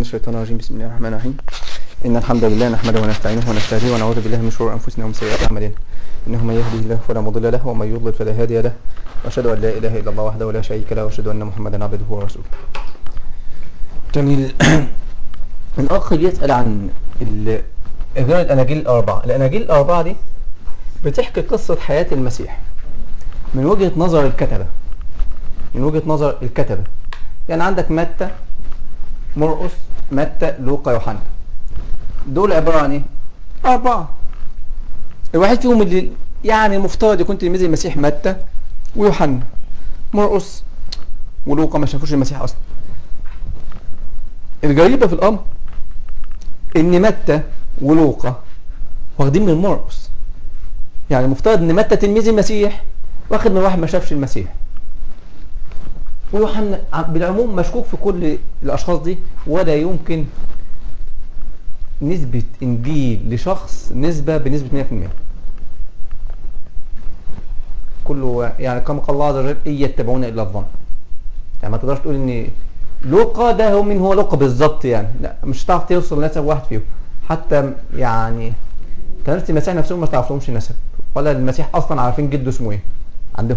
الشيطان الرجيم بسم الله الرحمن الرحيم إن الحمد لله نحمده ونستعينه ونستهديه ونعوذ بالله من شرور أنفسنا ومن سيئات أعمالنا إنه من يهده الله فلا مضل له ومن يضلل فلا هادي له وأشهد أن لا إله إلا الله وحده لا شريك له وأشهد أن محمدا عبده ورسوله جميل الأخ يسأل عن ال- إذن الأناجيل الأربعة الأناجيل الأربعة دي بتحكي قصة حياة المسيح من وجهة نظر الكتبة من وجهة نظر الكتبة يعني عندك متى مرقس متى لوقا يوحنا دول عبارة عن ايه؟ أربعة الواحد فيهم اللي يعني المفترض يكون تلميذ المسيح متى ويوحنا مرقس ولوقا ما شافوش المسيح أصلا الغريبة في الأمر إن متى ولوقا واخدين من مرقس يعني المفترض إن متى تلميذ المسيح واخد من واحد ما شافش المسيح ويوحنا بالعموم مشكوك في كل الاشخاص دي ولا يمكن نسبة انجيل لشخص نسبة بنسبة 100% كله يعني كما قال الله عز وجل ان يتبعون الا الظن يعني ما تقدرش تقول ان لوقا ده هو مين هو لوقا بالظبط يعني لا مش هتعرف توصل لنسب واحد فيهم حتى يعني كنيسة المسيح نفسهم ما تعرفلهمش نسب ولا المسيح اصلا عارفين جده اسمه ايه عندهم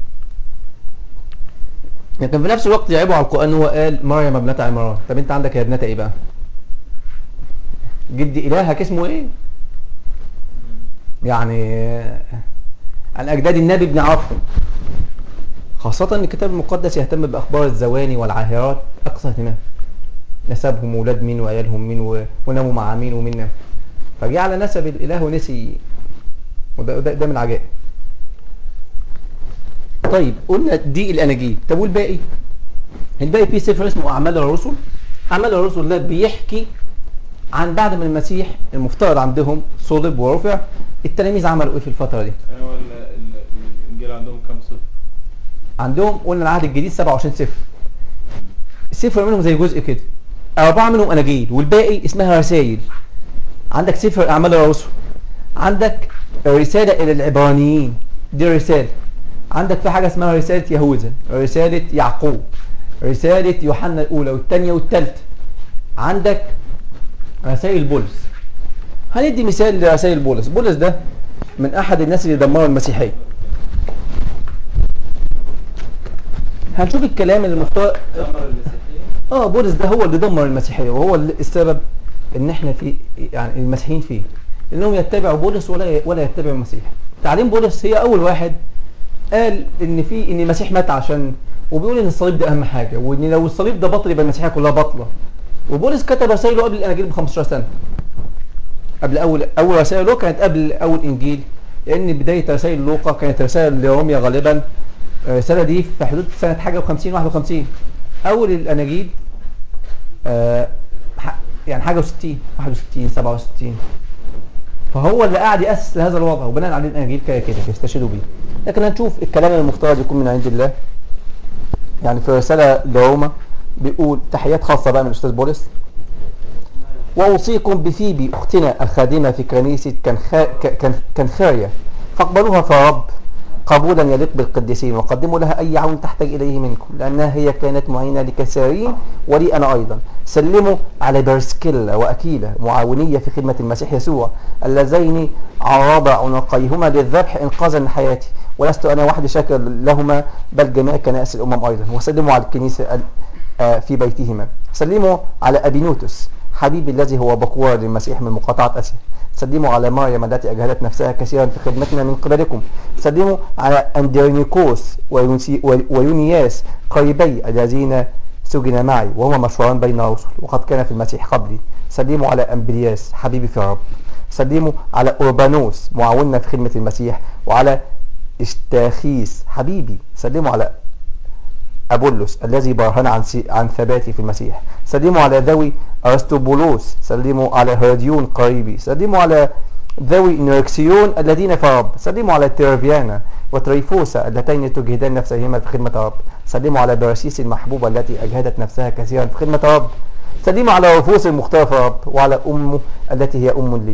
لكن في نفس الوقت يعيبوا على القرآن هو قال مريم ابنة عمران طب انت عندك يا ابنة ايه بقى جدي الهك اسمه ايه يعني عن اجداد النبي بنعرفهم خاصة ان الكتاب المقدس يهتم باخبار الزواني والعاهرات اقصى اهتمام نسبهم ولاد مين وعيالهم مين و- وناموا مع مين ومين نام فجه على نسب الاله ونسي وده ده, ده من العجائب طيب قلنا دي الاناجيل طب والباقي الباقي في سفر اسمه اعمال الرسل اعمال الرسل ده بيحكي عن بعد ما المسيح المفترض عندهم صلب ورفع التلاميذ عملوا ايه في الفتره دي ايوه ال- ال- الانجيل عندهم كام صفر؟ عندهم قلنا العهد الجديد 27 سفر سفر منهم زي جزء كده أربعة منهم أناجيل والباقي اسمها رسائل عندك سفر أعمال الرسل عندك رسالة إلى العبرانيين دي رسالة عندك في حاجة اسمها رسالة يهوذا رسالة يعقوب رسالة يوحنا الأولى والثانية والثالثة عندك رسائل بولس هندي مثال لرسائل بولس بولس ده من أحد الناس اللي دمروا المسيحية هنشوف الكلام اللي المفترض دمر المسيحيين اه بولس ده هو اللي دمر المسيحيه وهو اللي السبب ان احنا في يعني المسيحيين فيه انهم يتبعوا بولس ولا ولا يتبعوا المسيح تعليم بولس هي اول واحد قال ان في ان المسيح مات عشان وبيقول ان الصليب ده اهم حاجه وان لو الصليب ده بطل يبقى المسيحيه كلها باطله وبولس كتب رسائله قبل الاناجيل ب 15 سنه قبل اول اول رسائل له كانت قبل اول انجيل لان بدايه رسائل لوقا كانت رسائل لروميا غالبا الرساله دي في حدود سنه حاجه و50 51 اول الاناجيل آه، ح- يعني حاجه و60 61 67 فهو اللي قاعد ياسس لهذا الوضع وبناء عليه الاناجيل كده كده يستشهدوا بيه لكن هنشوف الكلام المفترض يكون من عند الله يعني في رساله لروما بيقول تحيات خاصه بقى من الاستاذ بولس واوصيكم بفيبي اختنا الخادمه في كنيسه كنخا- ك- كن- كنخاريا فاقبلوها في الرب قبولا يليق بالقديسين وقدموا لها اي عون تحتاج اليه منكم لانها هي كانت معينه لكثيرين ولي انا ايضا سلموا على برسكيلا واكيلا معاونيه في خدمه المسيح يسوع اللذين عرض عنقيهما للذبح انقاذا لحياتي ولست انا وحدي شاكر لهما بل جميع كنائس الامم ايضا وسلموا على الكنيسه ال- آه، في بيتهما سلموا على ابينوتوس حبيبي الذي هو بقوة للمسيح من مقاطعة آسيا سلموا على مريم التي أجهدت نفسها كثيرا في خدمتنا من قبلكم سلموا على أندرونيكوس ويونسي- ويونياس قريبي الذين سجن معي وهما مشهوران بين الرسل وقد كان في المسيح قبلي سلموا على أمبلياس حبيبي في الرب سلموا على أوربانوس معاوننا في خدمة المسيح وعلى اشتاخيس حبيبي سلموا على أبولس الذي برهن عن سي... عن ثباتي في المسيح سلموا على ذوي أرسطوبولوس سلموا على هرديون قريبي سلموا على ذوي نيركسيون الذين في الرب سلموا على تيرفيانا وتريفوسا اللتين تجهدان نفسهما في خدمة الرب سلموا على برسيس المحبوبة التي أجهدت نفسها كثيرا في خدمة الرب سلموا على رفوس المختار في الرب وعلى أمه التي هي أم لي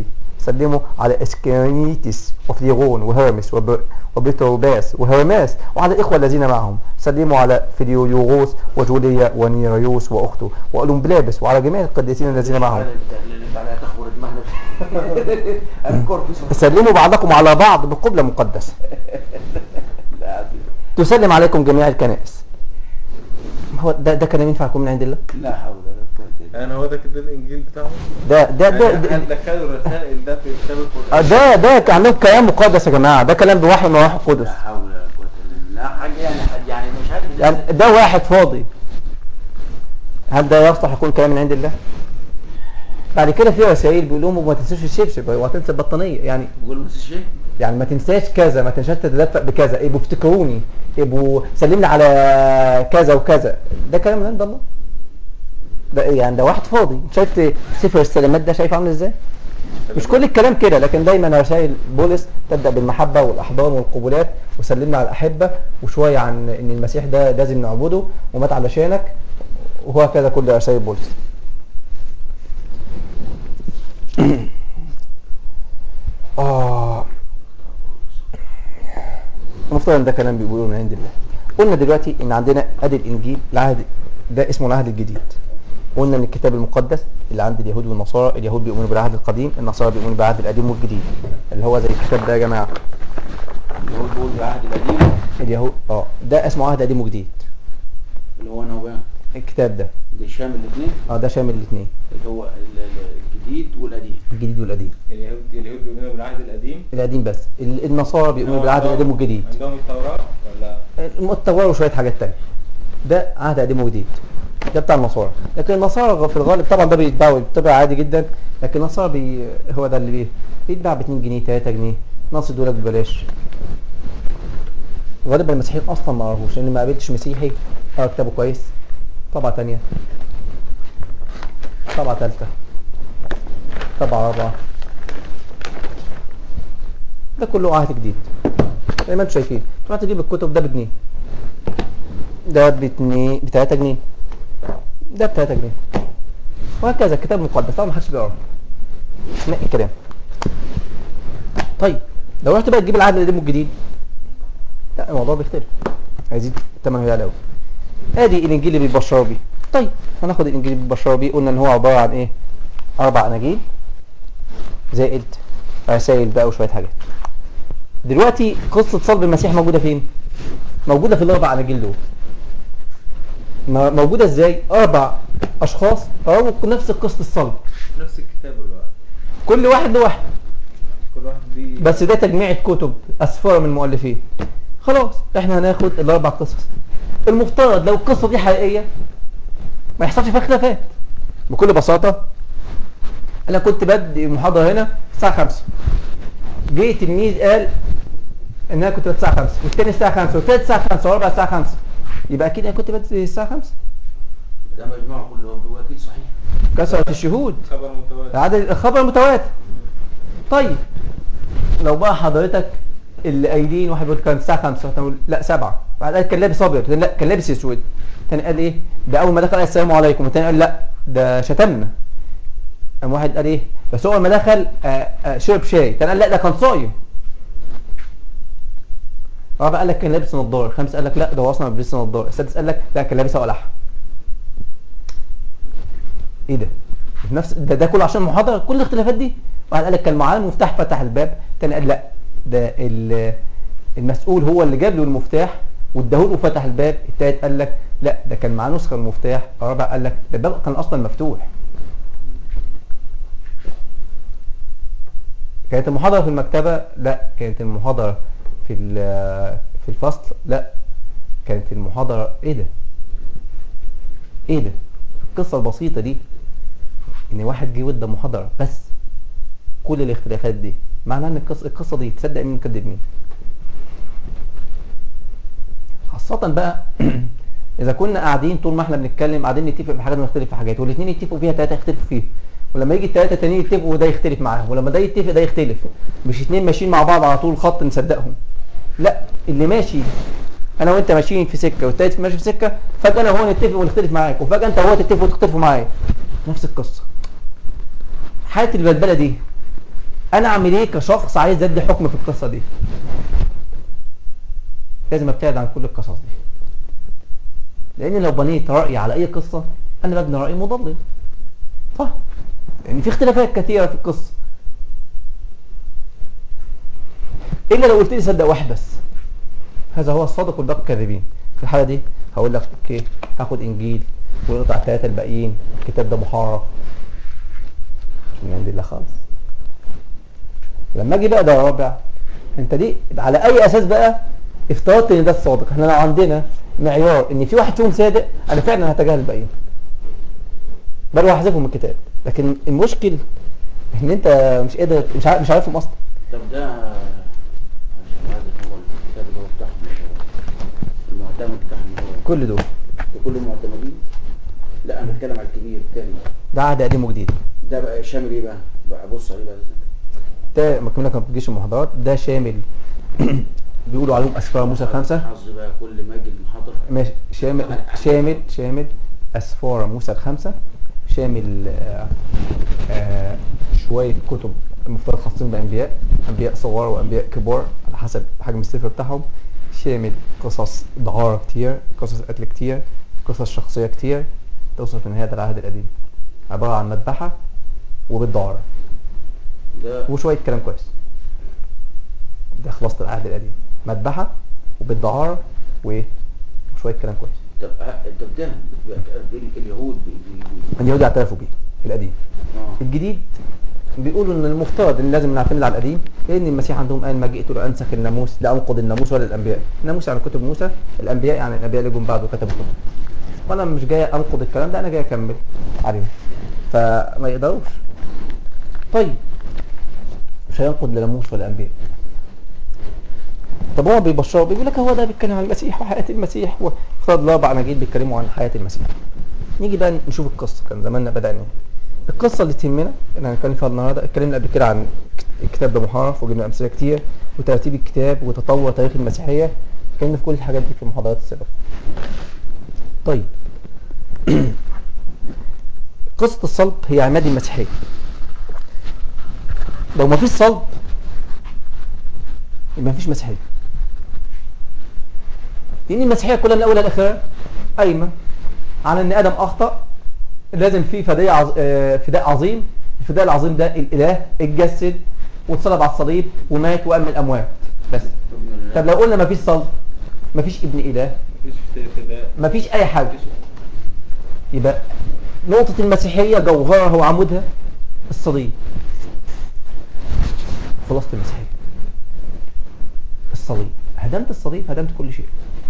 سلموا على اسكانيتس وفليغون وهرمس وب- وبيتروباس وهرماس وعلى الإخوة الذين معهم سلموا على فيليولوغوس وجوليا ونيريوس وأخته وأولمبلابس وعلى جميع القديسين الذين معهم اللي انت عليها تخبر دماغنا الكوربس سلموا بعضكم على بعض بقبلة مقدسة لا تسلم عليكم جميع الكنائس هو ده ده كلام ينفع يكون من عند الله لا حول ولا قوة الا يعني هو ده كده الانجيل بتاعهم ده ده ده, يعني ده, هل دخلوا الرسائل ده في كتاب آه، القرآن ده ده عندهم كلام مقدس يا جماعة ده كلام بوحي من روح القدس لا حول ولا قوة الا بالله لا حاجة يعني يعني مش عارف يعني ده واحد فاضي هل ده يصلح يكون كلام من عند الله؟ بعد كده في رسائل بيقول لهم ما تنسوش الشبشب وهتنسى البطانية يعني بقول بس شيء يعني ما تنساش كذا ما تنساش تتدفق بكذا يبقوا افتكروني يبقوا سلمنا على كذا وكذا ده كلام من عند الله ده يعني ده واحد فاضي شايف سفر السلامات ده شايف عامل ازاي مش كل الكلام كده لكن دايما رسائل بولس تبدا بالمحبه والاحضان والقبولات وسلمنا على الاحبه وشويه عن ان المسيح ده لازم نعبده ومات علشانك وهكذا كل رسائل بولس اه المفترض ان ده كلام بيقولوه من عند الله قلنا دلوقتي ان عندنا ادي الانجيل العهد ده اسمه العهد الجديد قلنا ان الكتاب المقدس اللي عند اليهود والنصارى اليهود بيؤمنوا بالعهد القديم النصارى بيؤمنوا بالعهد القديم والجديد اللي هو زي الكتاب ده يا جماعه اللي هو بيقول العهد القديم اليهود اه ده اسمه عهد قديم وجديد اللي هو انا وبقى الكتاب ده ده شامل الاثنين اه ده شامل الاثنين اللي هو ال- ال- الجديد والقديم الجديد والقديم اليهود اليهود بيؤمنوا بالعهد القديم القديم بس ال- النصارى بيؤمنوا بالعهد عندهم- القديم والجديد عندهم التوراة ولا التوراة وشويه حاجات تانية ده عهد قديم وجديد ده بتاع النصارى لكن النصارى في الغالب طبعا ده بيتباع بيتباع عادي جدا لكن النصارى بي هو ده اللي بيه بيتباع ب 2 جنيه 3 جنيه نص يدولك ببلاش غالبا المسيحيين اصلا ما قراهوش لان ما قابلتش مسيحي قرا كتابه كويس طبعه تانية طبعه ثالثه طبعه رابعه ده كله عهد جديد زي ما انتم شايفين تروح تجيب الكتب ده بجنيه ده باتنين ب 3 جنيه ده ب 3 جنيه وهكذا الكتاب المقدس طبعا ما حدش بيقرا نقي كلام طيب لو رحت بقى تجيب العهد القديم والجديد لا الموضوع بيختلف هيزيد الثمن هيعلى قوي ادي الانجيل اللي بيبشروا بيه طيب هناخد الانجيل اللي بيبشروا بيه قلنا ان هو عباره عن ايه اربع اناجيل زائد رسائل بقى وشويه حاجات دلوقتي قصه صلب المسيح موجوده فين موجوده في الاربع اناجيل دول م- موجوده ازاي اربع اشخاص رووا نفس قصه الصلب نفس الكتاب الواحد كل واحد له واحد كل واحد ليه بس ده تجميعة كتب أسفار من المؤلفين خلاص احنا هناخد الأربع قصص المفترض لو القصة دي حقيقية ما يحصلش فيها خلافات بكل بساطة أنا كنت بدي محاضرة هنا الساعة 5 جه تلميذ قال إن أنا كنت بدي الساعة 5 والتاني الساعة 5 والتالت الساعة 5 والرابع الساعة 5 يبقى أكيد أنا كنت بدي الساعة 5 ده مجموع كله هو اكيد صحيح كثرة الشهود خبر متواتر عدد الخبر متواتر طيب لو بقى حضرتك اللي قايلين واحد بيقول كان الساعه 5 تقول لا 7 بعد قال كان لابس ابيض لا كان لابس اسود تاني قال ايه ده اول ما دخل قال السلام عليكم والتاني قال لا ده شتمنا قام واحد قال ايه بس هو اول ما دخل آه، آه، شرب شاي تاني قال لا ده كان صايم رابع قال لك كان لابس نظاره الخامس قال لك لا ده هو اصلا ما بيلبسش نظاره السادس قال لك لا كان لابس ولح ايه ده نفس ده, ده كله عشان محاضره كل الاختلافات دي واحد قال لك كان معاه المفتاح فتح الباب تاني قال لا ده ال- المسؤول هو اللي جاب له المفتاح واداهوله وفتح الباب التالت قال لك لا ده كان معاه نسخه من المفتاح الرابع قال لك ده الباب كان اصلا مفتوح كانت المحاضره في المكتبه لا كانت المحاضره في ال- في الفصل لا كانت المحاضره ايه ده ايه ده القصه البسيطه دي ان واحد جه وادى محاضره بس كل الاختلافات دي معناه ان القصه القصه دي تصدق مين كذب مين خاصه بقى اذا كنا قاعدين طول ما احنا بنتكلم قاعدين نتفق في حاجات ونختلف في حاجات والاثنين يتفقوا فيها ثلاثه يختلفوا فيها ولما يجي الثلاثه التانيين يتفقوا وده يختلف معاهم ولما ده يتفق ده يختلف مش اثنين ماشيين مع بعض على طول خط نصدقهم لا اللي ماشي انا وانت ماشيين في سكه والتالت ماشي في سكه فجاه انا وهو نتفق ونختلف معاك وفجاه انت وهو تتفقوا وتختلفوا معايا نفس القصه حاله البلبله دي انا اعمل ايه كشخص عايز ادي حكم في القصه دي لازم ابتعد عن كل القصص دي لان لو بنيت رايي على اي قصه انا ببني راي مضلل صح لان في اختلافات كثيره في القصه الا لو قلت لي صدق واحد بس هذا هو الصادق والباقي كاذبين في الحاله دي هقول لك اوكي هاخد انجيل ويقطع الثلاثه الباقيين الكتاب ده محرف مش من عند الله خالص لما اجي بقى ده رابع انت دي على اي اساس بقى افترضت ان ده الصادق احنا لو عندنا معيار ان في واحد فيهم صادق انا فعلا هتجاهل الباقيين بل وهحذفهم من الكتاب لكن المشكل ان انت مش قادر مش عارف مش عارفهم اصلا طب ده عشان هذا هو الكتاب اللي هو بتاعهم المعتمد بتاعهم هو كل دول وكل المعتمدين لا انا بتكلم على الكبير الثاني ده عهد قديم وجديد ده بقى شامل ايه بقى؟ بقى بص عليه بقى ازاي؟ ده مكمل لك ما بتجيش المحاضرات ده شامل بيقولوا عليهم اسفار موسى الخمسه حظ بقى كل ما اجي المحاضره ماشي شامل شامل شامل اسفار موسى الخمسه شامل آه، آه، شويه كتب المفترض خاصين بانبياء انبياء صغار وانبياء كبار على حسب حجم السفر بتاعهم شامل قصص دعارة كتير قصص قتل كتير قصص شخصيه كتير توصل في نهايه العهد القديم عباره عن مذبحه وبالدعاره ده وشويه كلام كويس ده خلاصه العهد القديم مذبحه وبالدعاره وايه وشويه كلام كويس طب ه- طب ده بي- بي- اليهود بي- بي- اليهود اعترفوا بيه القديم اه الجديد بيقولوا ان المفترض ان لازم نعتمد على القديم لان المسيح عندهم قال ما جئت لانسخ الناموس لا انقض الناموس ولا الانبياء الناموس يعني كتب موسى الانبياء يعني الانبياء اللي جم بعده كتبوا كتب وانا مش جاي انقض الكلام ده انا جاي اكمل عليهم فما يقدروش طيب مش هينقض لا ناموس ولا انبياء طب هو بيبشروا بيقول لك هو ده بيتكلم عن المسيح وحياه المسيح وافترض الاربع اناجيل بيتكلموا عن حياه المسيح نيجي بقى نشوف القصه كان زماننا بدأنا إيه. القصه اللي تهمنا اللي هنتكلم فيها النهارده اتكلمنا قبل كده عن الكتاب ده محرف وجبنا امثله كتير وترتيب الكتاب وتطور تاريخ المسيحيه اتكلمنا في كل الحاجات دي في المحاضرات السابقه طيب قصه الصلب هي عماد المسيحيه لو ما فيش صلب يبقى ما فيش مسيحيه لان المسيحيه كلها من اولها لاخرها قايمه على ان ادم اخطا لازم في فداء عظ... آه، فداء عظيم الفداء العظيم ده الاله اتجسد واتصلب على الصليب ومات وقام من الاموات بس طب لو قلنا ما فيش صلب ما فيش ابن اله مفيش فداء ما فيش اي حاجه يبقى نقطة المسيحية جوهرها وعمودها الصليب خلاصة المسيحية الصليب هدمت الصليب هدمت كل شيء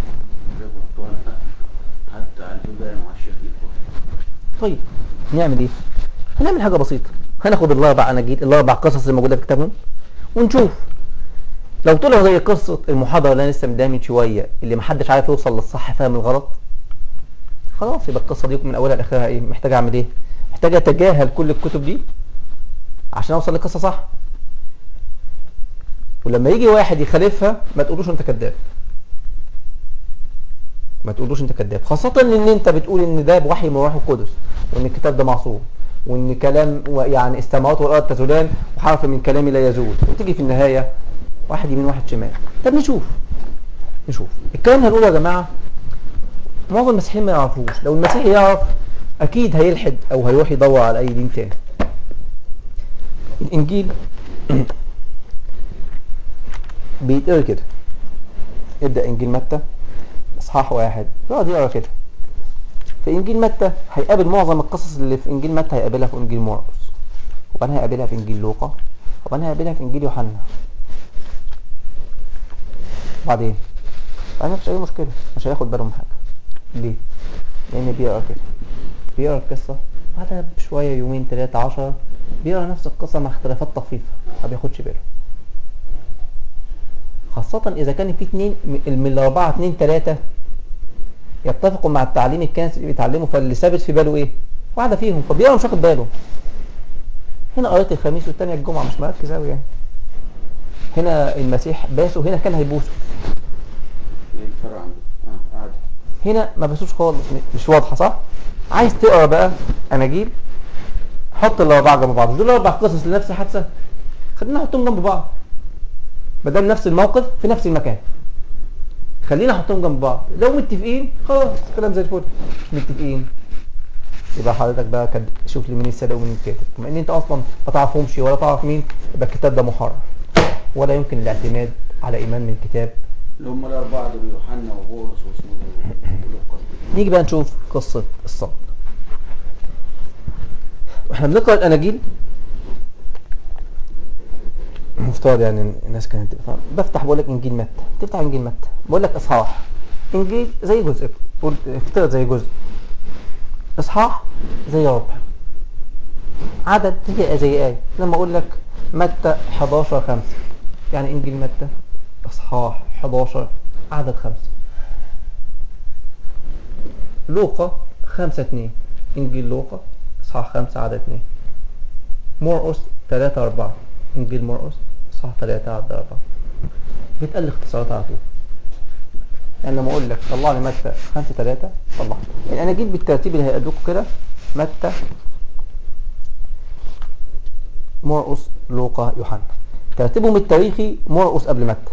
حتى على البداية مع الشيخ يكبر طيب نعمل ايه هنعمل حاجة بسيطة هناخد الاربع اناجيل الاربع قصص اللي موجودة في كتابهم ونشوف لو طلعوا زي قصة المحاضرة اللي انا لسه مديها من شوية اللي محدش عارف يوصل للصح فاهم الغلط خلاص يبقى القصة دي من اولها لاخرها ايه محتاج اعمل ايه محتاج اتجاهل كل الكتب دي عشان اوصل لقصة صح ولما يجي واحد يخالفها ما تقولوش انت كذاب ما تقولوش انت كذاب خاصة ان انت بتقول ان ده بوحي من روح القدس وان الكتاب ده معصوم وان كلام و- يعني السماوات والارض تزولان وحرف من كلامي لا يزول وتيجي في النهاية واحد يمين واحد شمال طب نشوف نشوف الكلام اللي هنقوله يا جماعة معظم المسيحيين ما يعرفوش لو المسيحي يعرف اكيد هيلحد او هيروح يدور على اي دين تاني الانجيل بيتقرا كده يبدأ انجيل متى اصحاح واحد يقعد يقرا كده في انجيل متى هيقابل معظم القصص اللي في انجيل متى هيقابلها في انجيل مرقس وبعدين هيقابلها في انجيل لوقا وبعدين هيقابلها في انجيل يوحنا وبعدين بعدين مفيش اي مشكله مش هياخد باله من حاجه ليه لان بيقرا كده بيقرا القصه بعدها بشويه يومين ثلاثه عشرة بيقرا نفس القصه مع اختلافات طفيفه ما بياخدش باله خاصة إذا كان في اتنين م- من الأربعة اتنين تلاتة يتفقوا مع التعليم الكنسي اللي بيتعلموا فاللي ثابت في باله إيه؟ واحدة فيهم فبيقرا مش واخد باله. هنا قريت الخميس والتانية الجمعة مش مركز أوي يعني. هنا المسيح باسه هنا كان هيبوسه. ايه الفرق عنده؟ اه عادي هنا ما باسوش خالص م- مش واضحة صح؟ عايز تقرا بقى أناجيل حط الأربعة جنب بعض دول أربع قصص لنفس الحادثة خلينا نحطهم جنب بعض ما دام نفس الموقف في نفس المكان خلينا نحطهم جنب بعض لو متفقين خلاص كلام زي الفل مش متفقين يبقى حضرتك بقى كد... شوف لي مين السابق ومين الكاتب بما ان انت اصلا ما تعرفهمش ولا تعرف مين يبقى الكتاب ده محرر ولا يمكن الاعتماد على ايمان من كتاب اللي هم الأربعة دول يوحنا وبولس واسمه لوقا نيجي بقى نشوف قصة الصلب واحنا بنقرأ الأناجيل مفترض يعني الناس كانت تفهم بفتح بقول لك إنجيل متى تفتح إنجيل متى بقول لك إصحاح إنجيل زي جزء قول افترض زي جزء إصحاح زي ربع عدد هي زي آية لما أقول لك متى 11 5 يعني إنجيل متى إصحاح 11 عدد خمسة لوقا خمسة اتنين إنجيل لوقا إصحاح خمسة عدد اتنين مرقس تلاتة أربعة إنجيل مرقس إصحاح تلاتة عدد أربعة بيتقال الاختصارات على طول يعني لما أقول لك طلع لي متى خمسة تلاتة طلع يعني أنا جيت بالترتيب اللي هيقدوكوا كده متى مرقس لوقا يوحنا ترتيبهم التاريخي مرقس قبل متى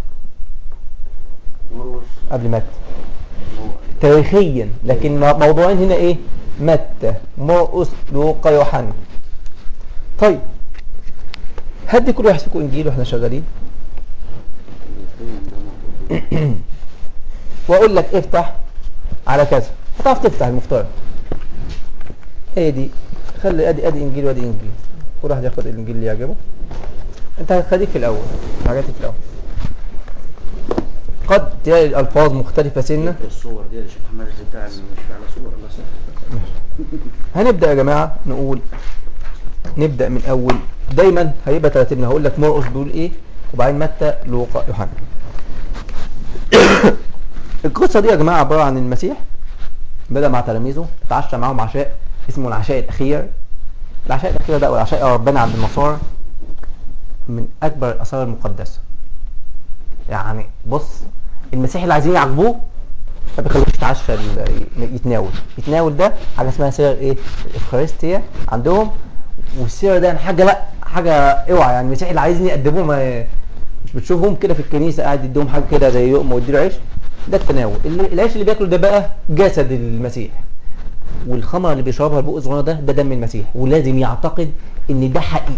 مرقس قبل متى هو تاريخيا لكن مو- موضوعين هنا ايه متى مرقس لوقا يوحنا طيب هدي كل واحد فيكم انجيل واحنا شغالين الاثنين ده موجود واقول لك افتح على كذا هتعرف تفتح المفترض هي دي خلي ادي ادي انجيل وادي انجيل كل واحد ياخد الانجيل اللي يعجبه انت هتخليك في الاول حاجاتك في الاول قد تلاقي الالفاظ مختلفه سنه الصور دي يا شيخ محمد بتاع اللي مش على صور الله يسلمك هنبدأ يا جماعة نقول نبدأ من أول دايما هيبقى ترتيبنا هقول لك مرقس بيقول إيه وبعدين متى لوقا يوحنا القصة دي يا جماعة عبارة عن المسيح بدأ مع تلاميذه اتعشى معاهم عشاء اسمه العشاء الأخير العشاء الأخير ده أو العشاء ربنا عند النصارى من أكبر الآثار المقدسة يعني بص المسيح اللي عايزين يعاقبوه ما بيخلوش يتعشى ال- يتناول يتناول ده حاجه اسمها سير ايه الافخارستيا عندهم والسير ده يعني حاجه لا حاجه اوعى يعني المسيح اللي عايزين يقدموه ما مش بتشوفهم كده في الكنيسه قاعد يديهم حاجه كده زي يقمه ويديله عيش ده التناول اللي- العيش اللي بياكله ده بقى جسد المسيح والخمر اللي بيشربها البق الصغير ده ده دم المسيح ولازم يعتقد ان ده حقيقي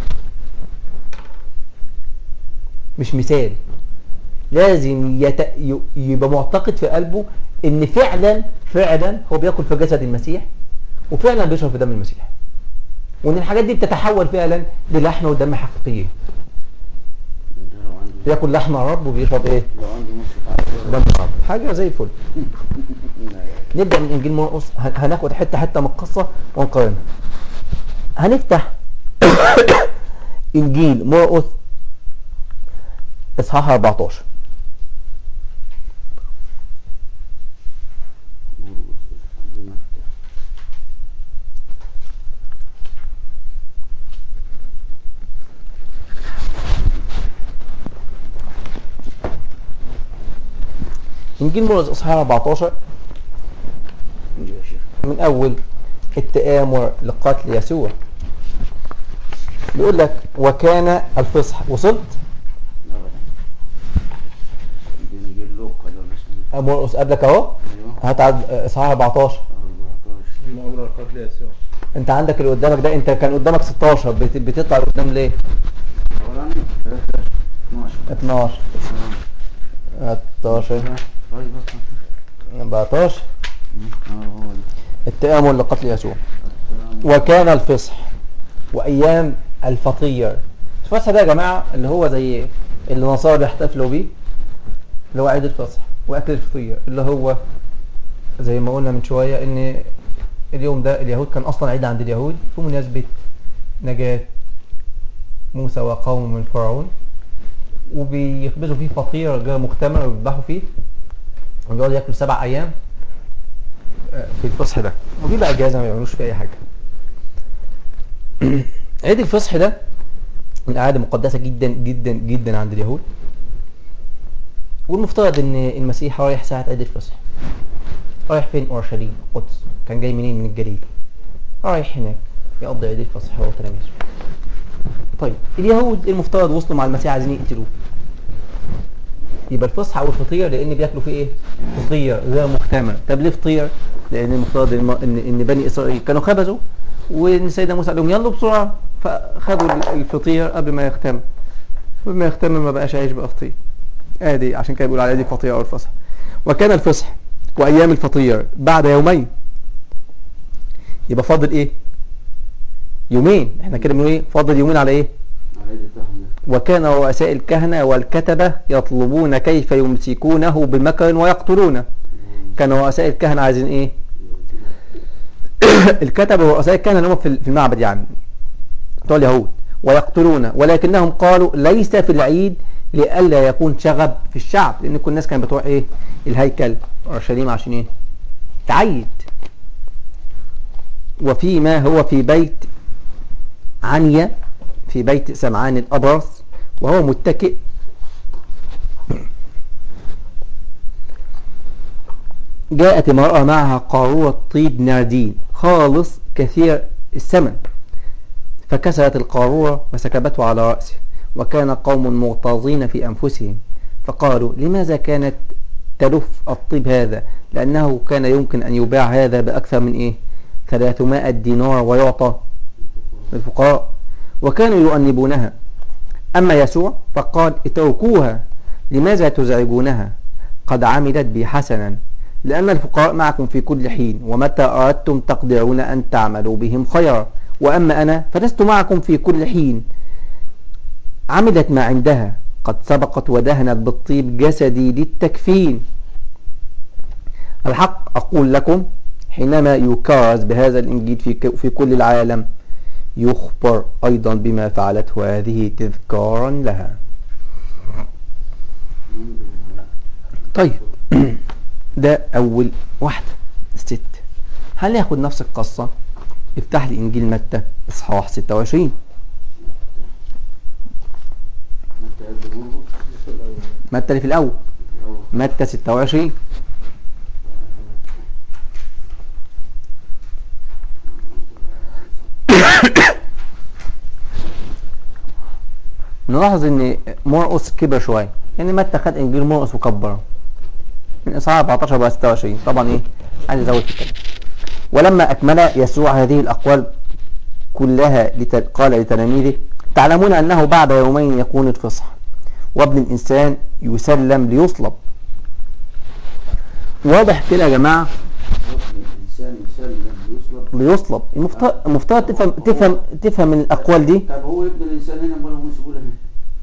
مش مثال لازم يت... ي- يبقى معتقد في قلبه ان فعلا فعلا هو بياكل في جسد المسيح وفعلا بيشرب في دم المسيح وان الحاجات دي بتتحول فعلا للحم ودم حقيقيين ده لو عنده بياكل لحم الرب وبيشرب ايه لو عنده نص دم الرب حاجه زي الفل نبدا من انجيل مرقس هن- هناخد حته حته من القصه ونقارنها هنفتح انجيل مرقس اصحاح 14 انجيل مرقس اصحاح 14 يا شيخ من اول التآمر لقتل يسوع بيقول لك وكان الفصح وصلت ابدا دي نجيب لوقا ده ولا اسمه مرقس قبلك اهو ايوه هات عد- اصحاح 14 14 المؤامرة القتل يسوع انت عندك اللي قدامك ده انت كان قدامك 16 بت- بتطلع لقدام ليه اولا 13 12 12 13 طيب 14 اه هو ده التآمر لقتل يسوع السلام. وكان الفصح وايام الفطير الفصح ده يا جماعه اللي هو زي اللي النصارى بيحتفلوا بيه اللي هو عيد الفصح واكل الفطير اللي هو زي ما قلنا من شويه ان اليوم ده اليهود كان اصلا عيد عند اليهود بمناسبه نجاه موسى وقومه من فرعون وبيخبزوا فيه فطير غير مختمر ويذبحوا فيه وبيقعدوا ياكلوا سبع ايام آه، في الفصح ده وبيبقى اجازه ما بيعملوش فيه اي حاجه عيد الفصح ده من الاعياد المقدسه جدا جدا جدا عند اليهود والمفترض ان المسيح رايح ساعه عيد الفصح رايح فين اورشليم قدس كان جاي منين من الجليل رايح هناك يقضي عيد الفصح هو وتلاميذه طيب اليهود المفترض وصلوا مع المسيح عايزين يقتلوه يبقى الفصحى او الفطير لان بياكلوا فيه ايه فطير غير مختمر طب ليه فطير لان المفترض الم- ان ان بني اسرائيل كانوا خبزوا وان سيدنا موسى قال لهم يلا بسرعه فخدوا ال- الفطير قبل ما يختمر قبل ما يختمر ما بقاش عيش بقى فطير ادي عشان كده بيقول عليها دي فطير او الفصح وكان الفصح وايام الفطير بعد يومين يبقى فاضل ايه يومين احنا كده بنقول ايه فاضل يومين على ايه على يد التحمل وكان رؤساء الكهنة والكتبة يطلبون كيف يمسكونه بمكر ويقتلونه كان رؤساء الكهنة عايزين ايه الكتبة ورؤساء الكهنة اللي هم في في المعبد يعني بتوع اليهود ويقتلون ولكنهم قالوا ليس في العيد لئلا يكون شغب في الشعب لان كل الناس كانت بتروح ايه الهيكل اورشليم عشان ايه تعيد وفيما هو في بيت عنيا في بيت سمعان الأبرص وهو متكئ جاءت امرأة معها قارورة طيب ناردين خالص كثير الثمن فكسرت القارورة وسكبته على رأسه وكان قوم مغتاظين في أنفسهم فقالوا لماذا كانت تلف الطيب هذا لأنه كان يمكن أن يباع هذا بأكثر من إيه 300 دينار ويعطى للفقراء وكانوا يؤنبونها أما يسوع فقال اتركوها لماذا تزعجونها قد عملت بي حسنا لأن الفقراء معكم في كل حين ومتى أردتم تقدرون أن تعملوا بهم خيرا وأما أنا فلست معكم في كل حين عملت ما عندها قد سبقت ودهنت بالطيب جسدي للتكفين الحق أقول لكم حينما يكرز بهذا الإنجيل في ك- في كل العالم يخبر أيضا بما فعلته هذه تذكارا لها طيب ده أول واحدة الست هل ياخد نفس القصة افتح لي إنجيل متى إصحاح 26 متى يبدو مرقس متى اللي في الأول الأول. متى 26 نلاحظ ان مرقس كبر شويه يعني متى خد انجيل مرقس وكبره من اصحاح 14 بقى 26 طبعا ايه عايز ازود في الكلام ولما اكمل يسوع هذه الاقوال كلها لت... قال لتلاميذه تعلمون انه بعد يومين يكون الفصح وابن الانسان يسلم ليصلب واضح كده يا جماعه وابن الإنسان يسلم يصلب ليصلب المفترض المفترض تفهم تفهم تفهم من الاقوال دي طب هو ابن الإنسان هنا أمال هو يسيبوه هنا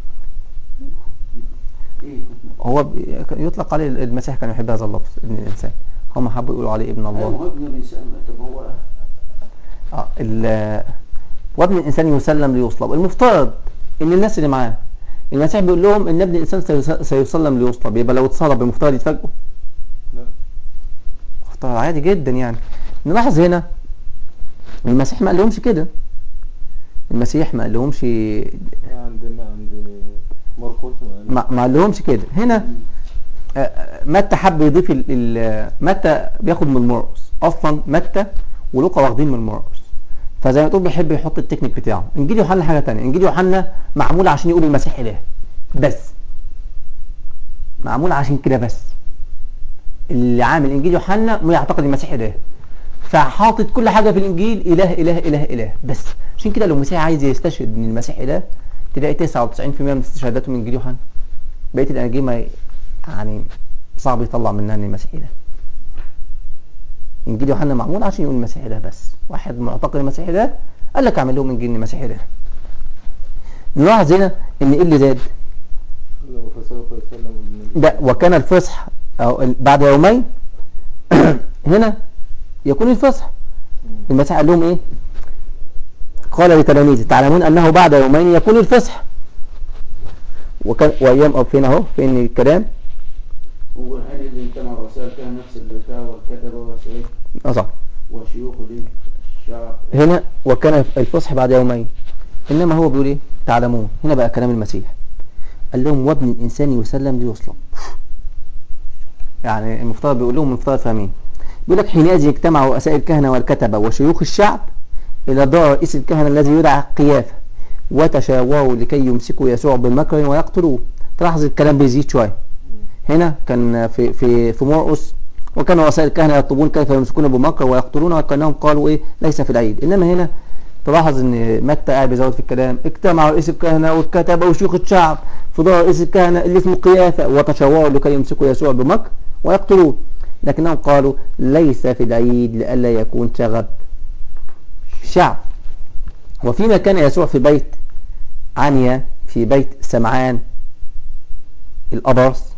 إيه هو بي- يطلق عليه المسيح كان يحب هذا اللفظ ابن الانسان هم حبوا يقولوا عليه ابن أيوة الله هو ابن الإنسان طب هو اه ال- وابن الانسان يسلم ليصلب المفترض ان الناس اللي معاه المسيح بيقول لهم ان ابن الانسان سيس- سيسلم ليصلب يبقى لو اتصلب المفترض يتفاجئوا لا مفترض عادي جدا يعني نلاحظ هنا المسيح ما قال لهمش كده المسيح ما قال لهمش عند ما عند مرقس وعند- ما ما قال لهمش كده هنا آه، آه، متى حب يضيف ال- ال- متى بياخد من مرقس اصلا متى ولوقا واخدين من مرقس فزي ما تقول بيحب يحط التكنيك بتاعه انجيل يوحنا حاجه تانية انجيل يوحنا معمول عشان يقول المسيح اله بس معمول عشان كده بس اللي عامل انجيل يوحنا ما يعتقد المسيح اله فحاطط كل حاجه في الانجيل اله اله اله اله بس عشان كده لو المسيح عايز يستشهد ان المسيح اله تلاقي 99% من استشهاداته من انجيل يوحنا بقيه الاناجيل ما يعني صعب يطلع منها ان المسيح اله انجيل يوحنا معمول عشان يقول المسيح اله بس واحد معتقد المسيح اله قال لك اعمل لهم انجيل ان المسيح اله نلاحظ هنا ان ايه اللي زاد لو فسوف يسلم ابن ده وكان الفصح أو ال- بعد يومين هنا يكون الفصح المسيح قال لهم ايه قال لتلاميذه تعلمون انه بعد يومين يكون الفصح وكان وايام او فين اهو فين الكلام هو الحين اللي اجتمع رؤساء الكهنة نفس البتاع والكتبة والسيف اه صح وشيوخ دي الشعب هنا وكان الفصح بعد يومين انما هو بيقول ايه تعلمون هنا بقى كلام المسيح قال لهم وابن الانسان يسلم ليصلب يعني المفترض بيقول لهم المفترض فاهمين بيقول لك حينئذ اجتمع رؤساء الكهنه والكتبه وشيوخ الشعب الى دار رئيس الكهنه الذي يدعى قيافه وتشاوروا لكي يمسكوا يسوع بمكر ويقتلوه تلاحظ الكلام بيزيد شوية هنا كان في في في مرقس وكان رؤساء الكهنة يطلبون كيف يمسكون بمكر ويقتلونه وكانهم قالوا ايه ليس في العيد انما هنا تلاحظ ان متى قاعد بيزود في الكلام اجتمع رئيس الكهنة والكتبة وشيوخ الشعب في دار رئيس الكهنة اللي اسمه قيافة وتشاوروا لكي يمسكوا يسوع بمكر ويقتلوه لكنهم قالوا ليس في العيد لئلا يكون شغب الشعب وفيما كان يسوع في بيت عنيا في بيت سمعان الأبرص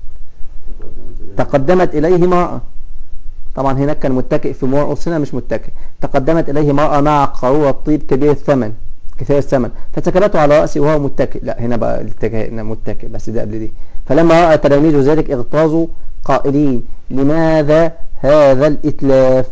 تقدمت إليه امرأة طبعا هناك كان متكئ في مرقس هنا مش متكئ تقدمت إليه امرأة مع قارورة طيب كبير الثمن كثير الثمن فسكبته على رأسه وهو متكئ لا هنا بقى الاتجاه هنا متكئ بس ده قبل دي فلما رأى تلاميذه ذلك اغتاظوا قائلين لماذا هذا الإتلاف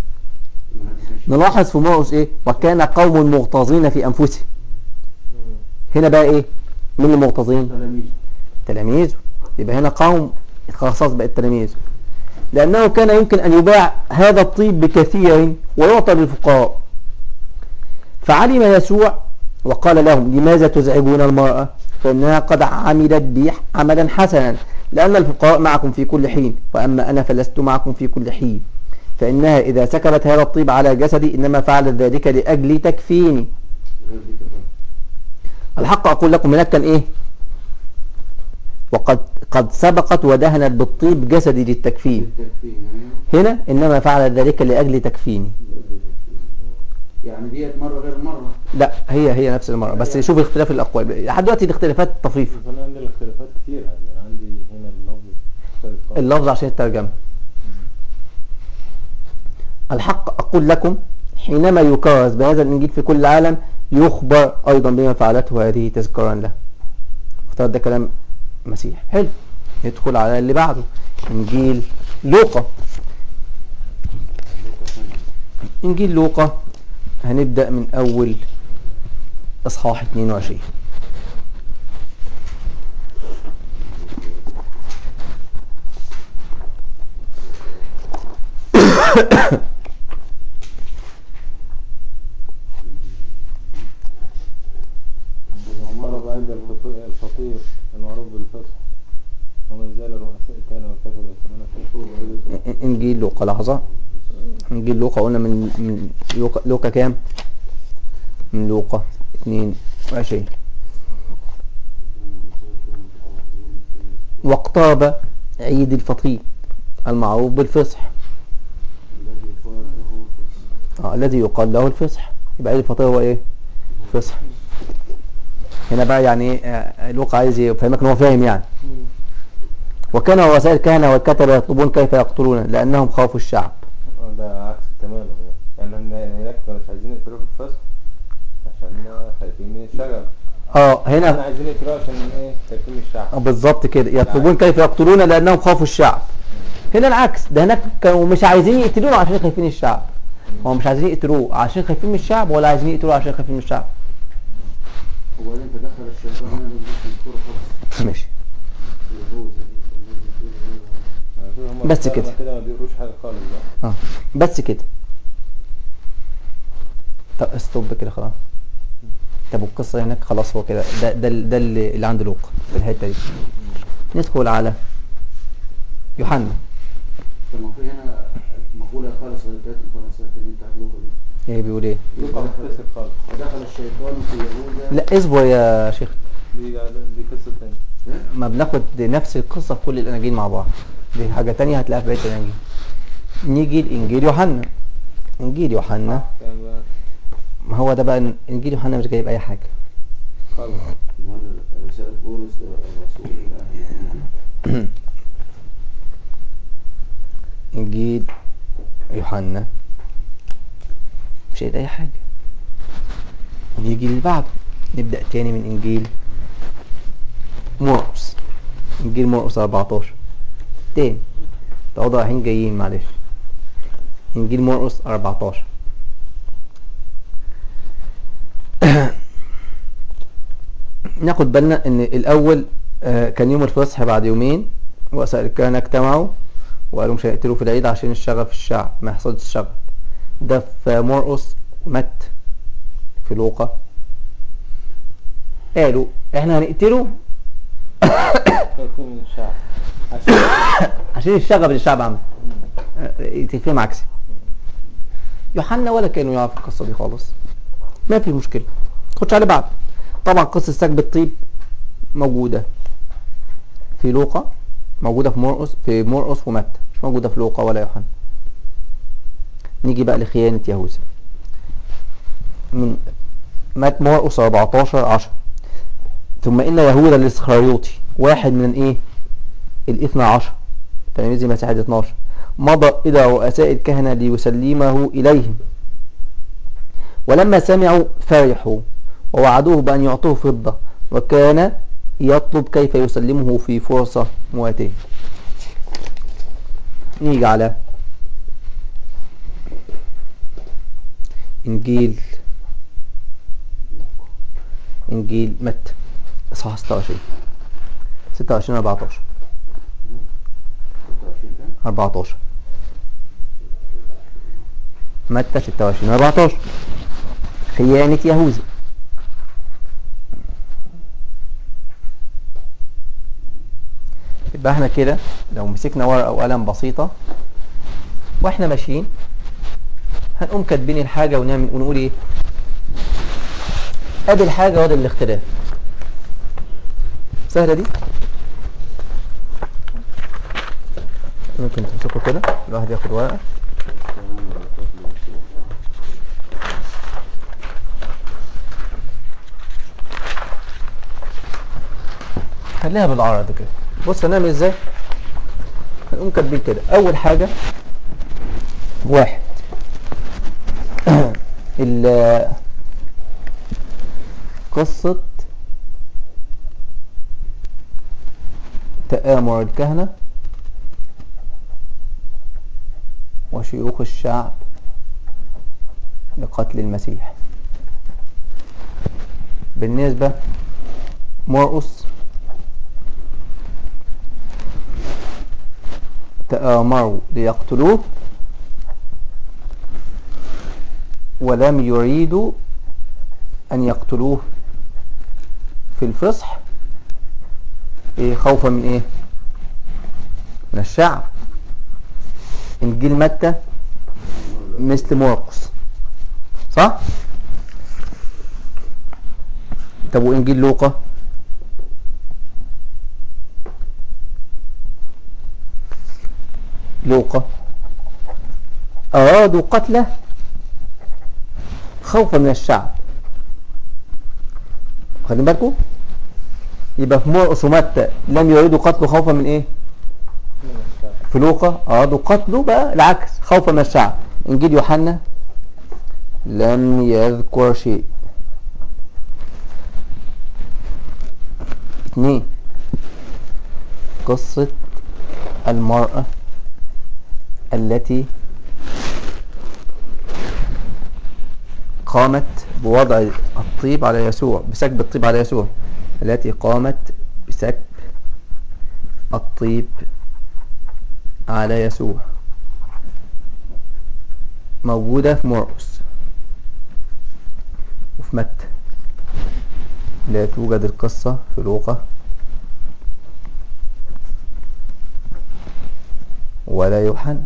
نلاحظ في مرقس ايه وكان قوم مغتاظين في أنفسهم هنا بقى ايه مين المغتاظين تلاميذ تلاميذه يبقى هنا قوم خصص بقى التلاميذ لأنه كان يمكن أن يباع هذا الطيب بكثير ويعطى للفقراء فعلم يسوع وقال لهم لماذا تزعجون المرأة فإنها قد عملت بي عملا حسنا لأن الفقراء معكم في كل حين وأما أنا فلست معكم في كل حين فإنها إذا سكبت هذا الطيب على جسدي إنما فعلت ذلك لأجل تكفيني غير ذكر الحق أقول لكم هناك كان إيه وقد قد سبقت ودهنت بالطيب جسدي للتكفين التكفين أيوه. هنا إنما فعلت ذلك لأجل تكفيني يعني ديت مرة غير مرة لا هي هي نفس المرة بس شوف اختلاف الأقوال لحد دلوقتي الاختلافات طفيفة فانا عندي الاختلافات كتير يعني عندي هنا اللفظ مختلف خالص. اللفظ عشان الترجمة الحق أقول لكم حينما يكرز بهذا الإنجيل في كل العالم يخبر أيضا بما فعلته هذه تذكارا له افترض ده كلام مسيح حلو ندخل على اللي بعده إنجيل لوقا إنجيل لوقا هنبدأ من أول إصحاح 22 طلب عند الفطير, الفطير المعروف بالفصح وما زال الرؤساء كان وكتب يسمون في إنجيل لوقا لحظة إنجيل لوقا قلنا من من لوقا, لوقا كام؟ من لوقا 22 واقترب عيد الفطير المعروف بالفصح الذي فاته آه الذي يقال له الفصح يبقى عيد الفطير هو ايه؟ فصح هنا بقى يعني إيه، آه، لوقا عايز يفهمك ان هو فاهم يعني وكان رؤساء الكهنة والكتبة يطلبون كيف يقتلونه لأنهم خافوا الشعب آه، ده عكس تماما يعني يعني هن- هناك كانوا مش عايزين يقتلوه في الفصح عشان خايفين من الشجر اه هنا هنا عايزين يقتلوه عشان ايه خايفين من الشعب بالظبط كده يطلبون كيف يقتلونه لأنهم خافوا الشعب هنا العكس ده هناك كانوا مش عايزين يقتلوه عشان خايفين الشعب هو مش عايزين يقتلوه عشان خايفين من الشعب ولا عايزين يقتلوه عشان خايفين من الشعب وبعدين تدخل الشيطان هذا في الكورة خالص ماشي يهوذا يعني هم بس الكلمة كده. كده ما بيقروش حاجة خالص بقى اه بس كده طب استوب كده خلاص طب والقصة هناك خلاص هو كده ده ده ده اللي اللي عند لوقا في الحتة دي ندخل على يوحنا طب ما في هنا مقولة خالص اللي بتاعت الفرنسية اللي بتاعت لوكا دي ايه بيقول ايه يبقى مختصر خالص ودخل الشيطان في يهوذا لا اصبر يا شيخ دي دي قصة تانية ما بناخد نفس القصة في كل الاناجيل مع بعض دي حاجة تانية هتلاقيها في بقية الاناجيل نيجي لانجيل يوحنا انجيل يوحنا كان بقى ما هو ده بقى انجيل يوحنا مش جايب اي حاجة خالص امال رسالة بولس الرسول الله انجيل يوحنا مش قايل اي حاجة نيجي اللي بعده نبدأ تاني من انجيل مرقس انجيل مرقس 14 تاني تقعدوا رايحين جايين معلش انجيل مرقس 14 ناخد بالنا ان الاول آه، كان يوم الفصح بعد يومين رؤساء الكهنة اجتمعوا وقالوا مش هيقتلوا في العيد عشان الشغف الشعب ما يحصلش الشغف ده في مرقس ومت في لوقا قالوا احنا هنقتله خايفين من الشعب عشان عشان الشغب اللي الشعب عمله آه، تفهم عكسي يوحنا ولا كانوا يعرف القصه دي خالص ما في مشكله خدش على بعض طبعا قصه سكب الطيب موجوده في لوقا موجوده في مرقس في مرقس ومتى مش موجوده في لوقا ولا يوحنا نيجي بقى لخيانه يهوذا من مات مرقس 14 10 ثم ان يهوذا الاسخريوطي واحد من ايه الاثنى عشر تلاميذ المسيح ال 12 مضى إلى رؤساء الكهنة ليسلمه إليهم ولما سمعوا فرحوا ووعدوه بأن يعطوه فضة وكان يطلب كيف يسلمه في فرصة مواتية نيجي على إنجيل إنجيل متى إصحاح 26 26 14 26 كام؟ 14 متى 26 14 خيانة يهوذا يبقى احنا كده لو مسكنا ورقة وقلم بسيطة واحنا ماشيين هنقوم كاتبين الحاجة ونعمل ونقول ايه ادي الحاجة وادي الاختلاف سهلة دي ممكن تمسكوا كده الواحد ياخد ورقة تمام ورقات للمسيح. خليها بالعرض كده بص هنعمل ازاي هنقوم كاتبين كده اول حاجه واحد ال قصة تآمر الكهنة وشيوخ الشعب لقتل المسيح بالنسبة مرقس تآمروا ليقتلوه ولم يريدوا أن يقتلوه في الفصح إيه خوفا من إيه؟ من الشعب إنجيل متى مثل مرقس صح؟ طب وإنجيل لوقا؟ لوقا أرادوا قتله خوفا من الشعب خلي بالكم يبقى في مرقس ومتى لم يريدوا قتله خوفا من ايه من الشعب في لوقا ارادوا قتله بقى العكس خوفا من الشعب انجيل يوحنا لم يذكر شيء اثنين قصة المرأة التي قامت بوضع الطيب على يسوع بسكب الطيب على يسوع التي قامت بسكب الطيب على يسوع موجودة في مرقس وفي متى لا توجد القصة في لوقا ولا يوحنا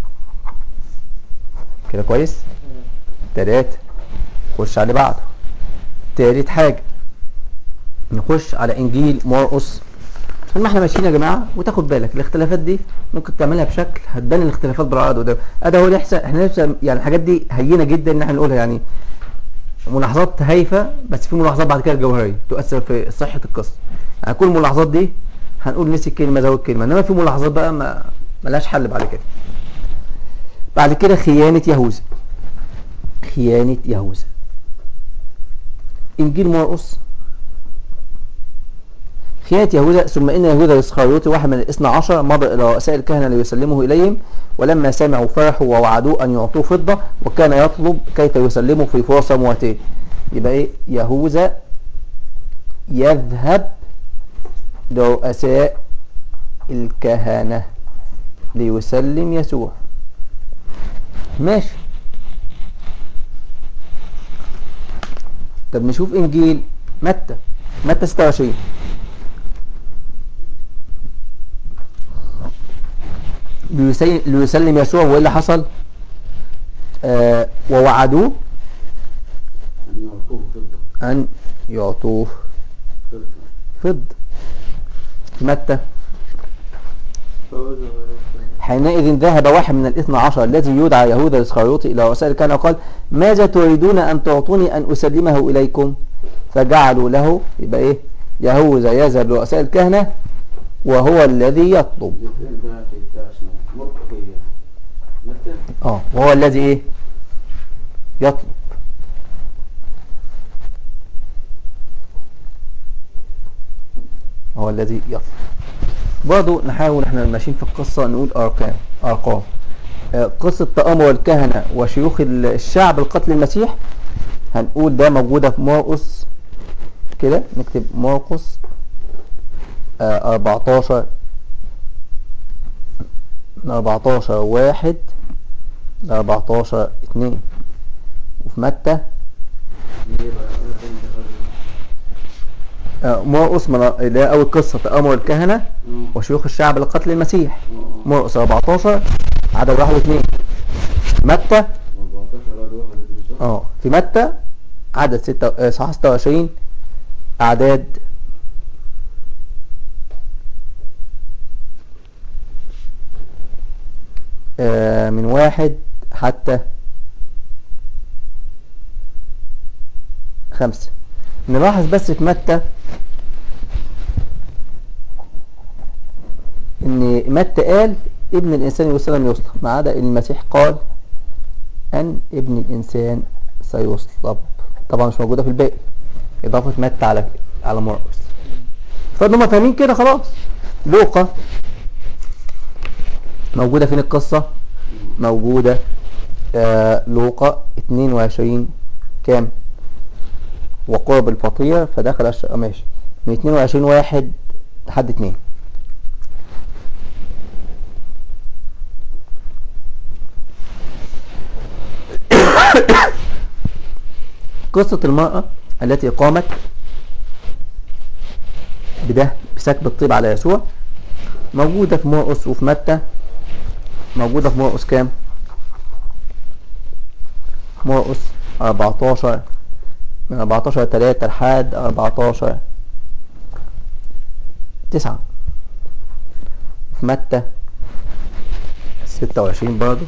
كده كويس تلاتة خش على بعضه تالت حاجة نخش على انجيل مرقس طول ما احنا ماشيين يا جماعه وتاخد بالك الاختلافات دي ممكن تعملها بشكل هتبان الاختلافات بالعرض قدام ادي هو لسه احنا لسه يعني الحاجات دي هينه جدا ان احنا نقولها يعني ملاحظات هايفه بس في ملاحظات بعد كده جوهريه تؤثر في صحه القصه يعني كل الملاحظات دي هنقول نسي كلمه زود كلمه انما في ملاحظات بقى ما ملهاش حل بعد كده بعد كده خيانه يهوذا خيانه يهوذا انجيل مرقس خيانة يهوذا ثم إن يهوذا الإسخريوطي واحد من الاثنى عشر مضى إلى رؤساء الكهنة ليسلمه إليهم ولما سمعوا فرحوا ووعدوه أن يعطوه فضة وكان يطلب كيف يسلمه في فرصة مواتيه يبقى إيه يهوذا يذهب لرؤساء الكهنة ليسلم يسوع ماشي طب نشوف إنجيل متى متى 26 ليسي- ليسلم يسوع وايه اللي حصل آه ووعدوه أن يعطوه فضة ان يعطوه فضة فض في متى فوز حينئذ ذهب واحد من الاثنى عشر الذي يدعى يهوذا الاسخريوطي الى رؤساء الكهنه وقال ماذا تريدون ان تعطوني ان اسلمه اليكم فجعلوا له يبقى ايه يهوذا يذهب لرؤساء الكهنه وهو الذي يطلب دي فين بقى في بتاع اسمه مرقية متى اه وهو الذي ايه يطلب هو الذي يطلب برضو نحاول احنا ماشيين في القصة نقول ارقام ارقام آه، قصة تآمر الكهنة وشيوخ ال- الشعب القتل المسيح هنقول ده موجودة في مرقس كده نكتب مرقس آه، 14 من 14 واحد ل 14 2 وفي متى ليه بقى أقول فين ده آه، مرقس من اللي هي أول قصة تآمر الكهنة غير وشيوخ الشعب لقتل المسيح مرقس 14 عدد واحد واثنين متى 14 راجل واحد اتنين صح؟ اه في متى عدد ستة آه، صح 26 أعداد آه، من واحد حتى خمسة نلاحظ بس في متى ان متى قال ابن الانسان يسلم يصلب ما عدا المسيح قال ان ابن الانسان سيصلب طبعا مش موجوده في الباقي اضافه متى على على مرقس فان هم فاهمين كده خلاص لوقا موجوده فين القصه موجوده آه لوقا 22 كام وقرب الفطير فدخل الش... آه، ماشي من 22 واحد لحد 2 قصة المرأة التي قامت بده بسكب الطيب على يسوع موجودة في مرقس وفي متى موجودة في مرقس كام؟ مرقس 14 من 14 3 لحد 14 9 في متى 26 برضه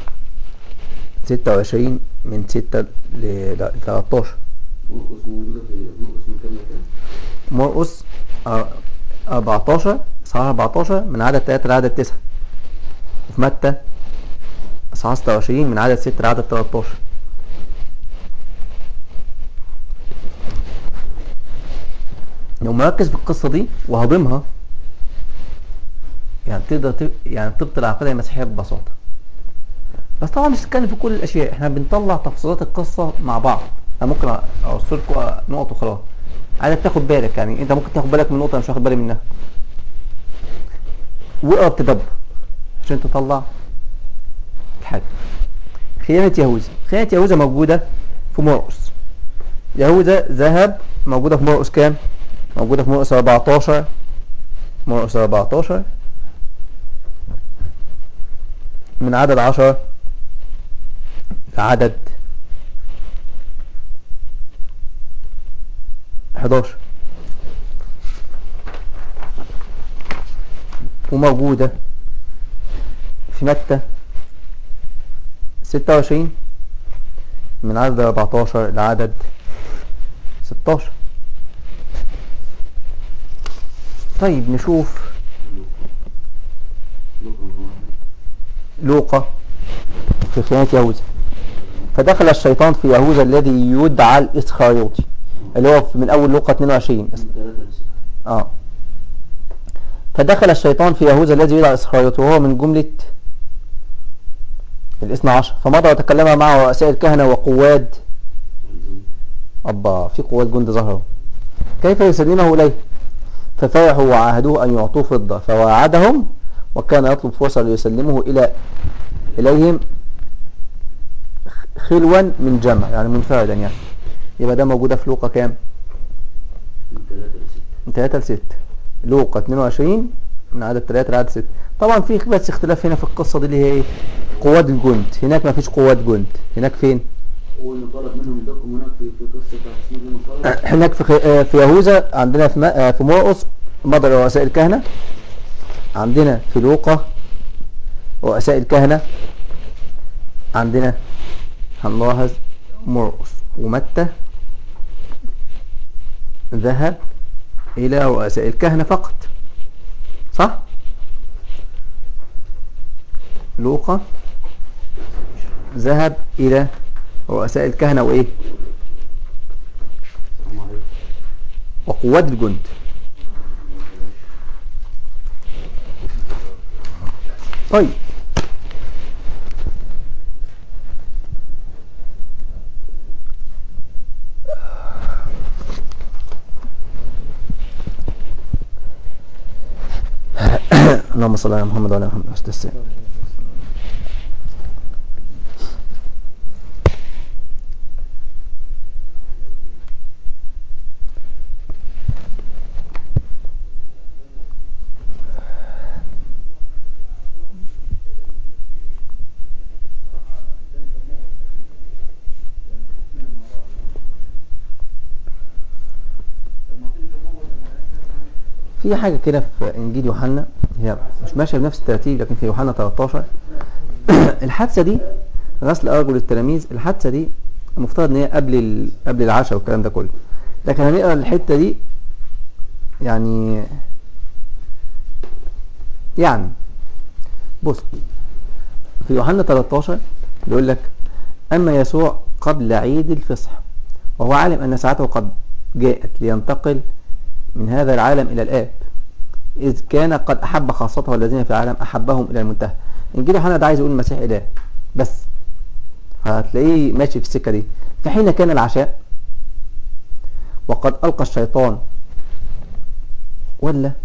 26 من 6 ل 13 مرقس موجودة في مرقس من كام لكام؟ مرقس أر- 14 صحاح 14 من عدد 3 لعدد 9 وفي متى صحاح 26 من عدد 6 لعدد 13 لو مركز في القصة دي وهضمها يعني تقدر ت... يعني تبطل العقيدة المسيحية ببساطة بس طبعا مش هنتكلم في كل الأشياء احنا بنطلع تفصيلات القصة مع بعض انا ممكن اوصل لكم نقط وخلاص عايزك تاخد بالك يعني انت ممكن تاخد بالك من نقطة أنا مش واخد بالي منها واقرا بتدبر عشان تطلع الحاجة خيانة يهوذا خيانة يهوذا موجودة في مرقس يهوذا ذهب موجودة في مرقس كام؟ موجودة في مرقس 14 مرقس 14 من عدد 10 لعدد 11 وموجودة في متى 26 من عدد 14 لعدد 16 طيب نشوف لوقا في خيانة يهوذا فدخل الشيطان في يهوذا الذي يدعى الإسخاريوطي اللي هو في- من أول لوقا 22 من ثلاثة لستة اه فدخل الشيطان في يهوذا الذي يدعى إسخاريوط وهو من جملة الاثنى عشر فمضى وتكلم مع رؤساء الكهنة وقواد أبا في قوات جند ظهروا كيف يسلمه إليه ففرحوا وعاهدوه أن يعطوه فضة فوعدهم وكان يطلب فرصة ليسلمه إلى إليهم خلوا من جمع يعني منفردا يعني يبقى ده موجودة في لوقا كام من ثلاثة لستة من 3 ل 6 لوقا 22 من عدد 3 لعدد 6 طبعا في بس اختلاف هنا في القصة دي اللي هي ايه قوات الجند هناك ما فيش قوات جند هناك فين واللي طلب منهم يدكم هناك في في قصة تحسين بن صالح هناك في خ- آه، في يهوذا عندنا في ما- آه، في مرقس مضى رؤساء الكهنة عندنا في لوقا رؤساء الكهنة عندنا هنلاحظ مرقس ومتى ذهب إلى رؤساء الكهنة فقط صح؟ لوقا ذهب إلى رؤساء الكهنة وإيه؟ السلام عليكم وقوات الجند طيب اللهم صل على محمد وعلى محمد وعلى السلام في حاجة كده في إنجيل يوحنا هي مش ماشية بنفس الترتيب لكن في يوحنا 13 الحادثة دي غسل أرجل التلاميذ الحادثة دي المفترض إن هي قبل ال... قبل العشاء والكلام ده كله لكن هنقرا الحتة دي يعني يعني بص في يوحنا 13 بيقول لك أما يسوع قبل عيد الفصح وهو عالم أن ساعته قد جاءت لينتقل من هذا العالم إلى الآب إذ كان قد أحب خاصته الذين في العالم أحبهم إلى المنتهى إنجيل يوحنا ده عايز يقول المسيح إله بس هتلاقيه ماشي في السكة دي فحين كان العشاء وقد ألقى الشيطان ولا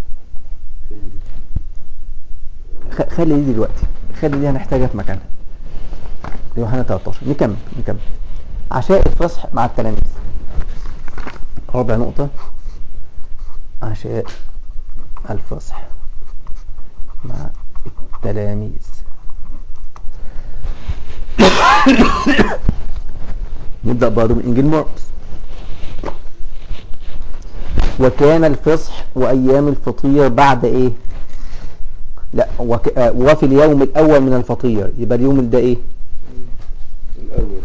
خ- خلي دي دلوقتي خلي دي هنحتاجها في مكانها يوحنا 13 نكمل نكمل عشاء الفصح مع التلاميذ رابع نقطة عشاء الفصح مع التلاميذ نبدأ برضه من إنجيل مرقس وكان الفصح وأيام الفطير بعد إيه؟ لا وك... آه، وفي اليوم الأول من الفطير يبقى اليوم ده إيه؟ الأول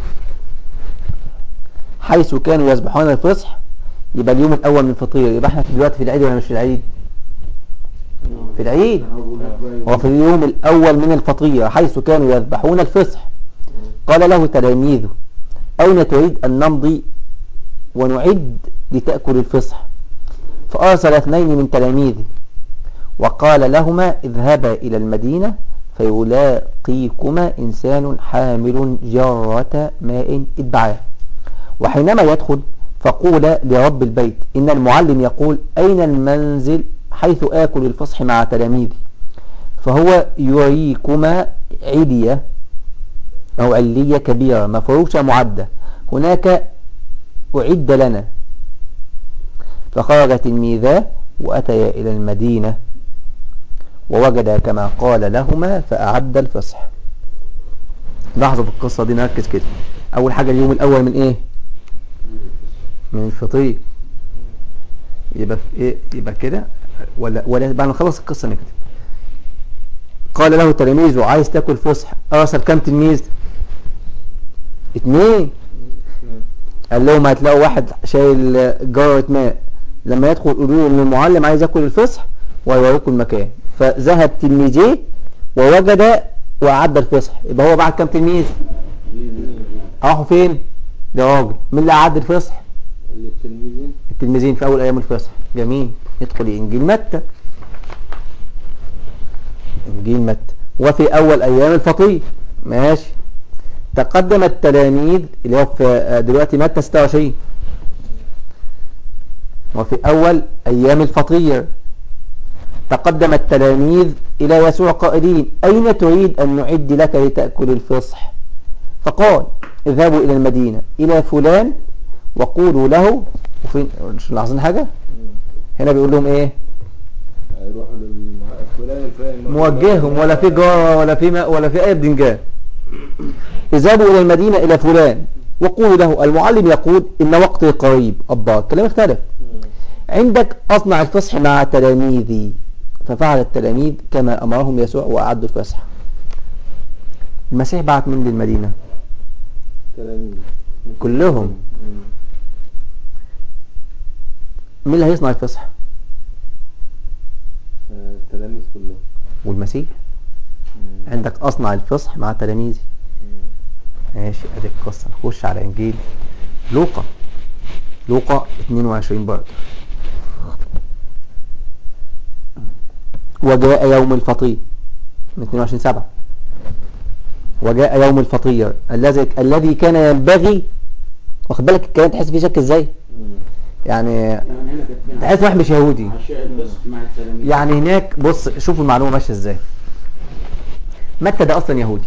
حيث كانوا يذبحون الفصح يبقى اليوم الأول من الفطير يبقى احنا في دلوقتي في العيد ولا مش في العيد؟ في العيد وفي اليوم الأول من الفطير حيث كانوا يذبحون الفصح قال له تلاميذه أين تريد أن نمضي ونعد لتأكل الفصح فأرسل اثنين من تلاميذه وقال لهما اذهبا إلى المدينة فيلاقيكما إنسان حامل جرة ماء اتبعاه وحينما يدخل فقولا لرب البيت إن المعلم يقول أين المنزل حيث آكل الفصح مع تلاميذي فهو يريكما علية أو علية كبيرة مفروشة معدة هناك أعد لنا فخرج تلميذاه وأتيا إلى المدينة ووجد كما قال لهما فأعد الفصح لاحظوا في القصة دي نركز كده أول حاجة اليوم الأول من إيه من الفطير يبقى في إيه يبقى كده ولا ولا بعد ما نخلص القصة نكتب قال له تلاميذه عايز تاكل فصح أرسل كام تلميذ اتنين قال لهم هتلاقوا واحد شايل جارة ماء لما يدخل يقولوا له ان المعلم عايز ياكل الفصح ويوريكم المكان فذهب تلميذيه ووجد وأعد الفصح يبقى هو بعد كام تلميذ راحوا فين لراجل مين اللي أعد الفصح التلميذين التلميذين في أول أيام الفصح جميل ندخل إنجيل متى إنجيل متى وفي أول أيام الفطير ماشي تقدم التلاميذ اللي هو في آه، دلوقتي متى 26 وفي أول أيام الفطير تقدم التلاميذ إلى يسوع قائلين أين تريد أن نعد لك لتأكل الفصح فقال اذهبوا إلى المدينة إلى فلان وقولوا له وفين مش لاحظين حاجة هنا بيقول لهم ايه هيروحوا للفلان الفلاني موجههم ولا في جار ولا في ماء ولا في اي بدنجان اذهبوا الى المدينة الى فلان وقولوا له المعلم يقول ان وقتي قريب الله الكلام اختلف مم. عندك اصنع الفصح مع تلاميذي ففعل التلاميذ كما امرهم يسوع واعدوا الفصح المسيح بعت من للمدينة تلاميذ كلهم مم. مين اللي هيصنع الفصح آه، التلاميذ كلهم والمسيح مم. عندك اصنع الفصح مع تلاميذي مم. ماشي ادي القصة نخش على انجيل لوقا لوقا 22 برضه وجاء يوم الفطير من 22 7 وجاء يوم الفطير الذي الذي كان ينبغي واخد بالك الكلام تحس فيه شك ازاي مم. يعني يعني هنا كاتبين تحس واحد مش يهودي عشاء الفصح مع التلاميذ يعني هناك بص شوفوا المعلومة ماشية ازاي متى ده اصلا يهودي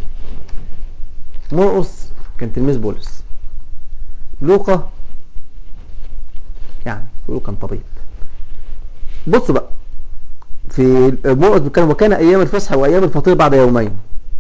مرقس كان تلميذ بولس لوقا يعني يقولوا كان طبيب بصوا بقى في مرقس بيتكلم وكان ايام الفصح وايام الفطير بعد يومين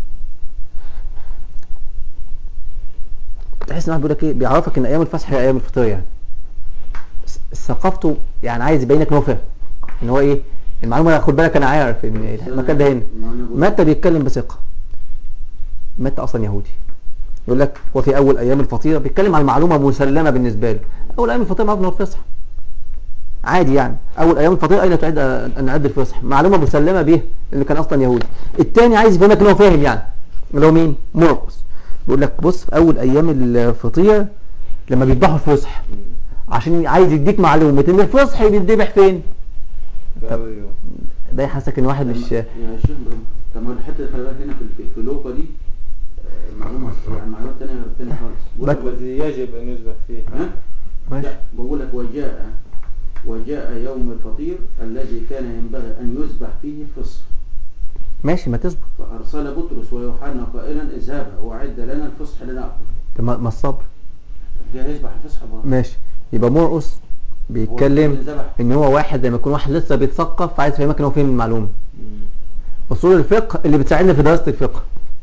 تحس ان واحد بيقول لك ايه بيعرفك ان ايام الفصح هي ايام الفطير يعني س- ثقافته يعني عايز يبين لك ان هو فاهم ان هو ايه المعلومه خد بالك انا عارف ان المكان ده هنا ما أنا بقول- متى بيتكلم بثقه متى اصلا يهودي يقول لك وفي اول ايام الفطيره بيتكلم عن معلومه مسلمه بالنسبه له اول ايام الفطيره معروف ان هو الفصح عادي يعني اول ايام الفطيره اين تعد ان نعد الفصح معلومه مسلمه به اللي كان اصلا يهودي الثاني عايز يفهمك ان هو فاهم يعني اللي هو مين مرقس بيقول لك بص في اول ايام الفطير لما بيذبحوا الفصح مم. عشان عايز يديك معلومه ان الفصح بيتذبح فين في أول يوم. ده يحسسك ان واحد مش يا شيخ إبراهيم، طب ما الحته اللي خلي بالك هنا في في لوقا دي آه، معلومه يعني معلومات ثانيه ثانيه خالص بقول لك الذي يجب أن يذبح فيه ها؟ ماشي لا بقول لك وجاء وجاء يوم الفطير الذي كان ينبغي ان يذبح فيه الفصح ماشي ما تصبر فارسل بطرس ويوحنا قائلا اذهبا واعد لنا الفصح لناكل طب ما ما الصبر جاي يذبح الفصح بقى ماشي يبقى مرقس بيتكلم ذبح. ان هو واحد زي ما يكون واحد لسه بيتثقف فعايز يفهمك ان هو فين المعلومه مم. اصول الفقه اللي بتساعدنا في دراسه الفقه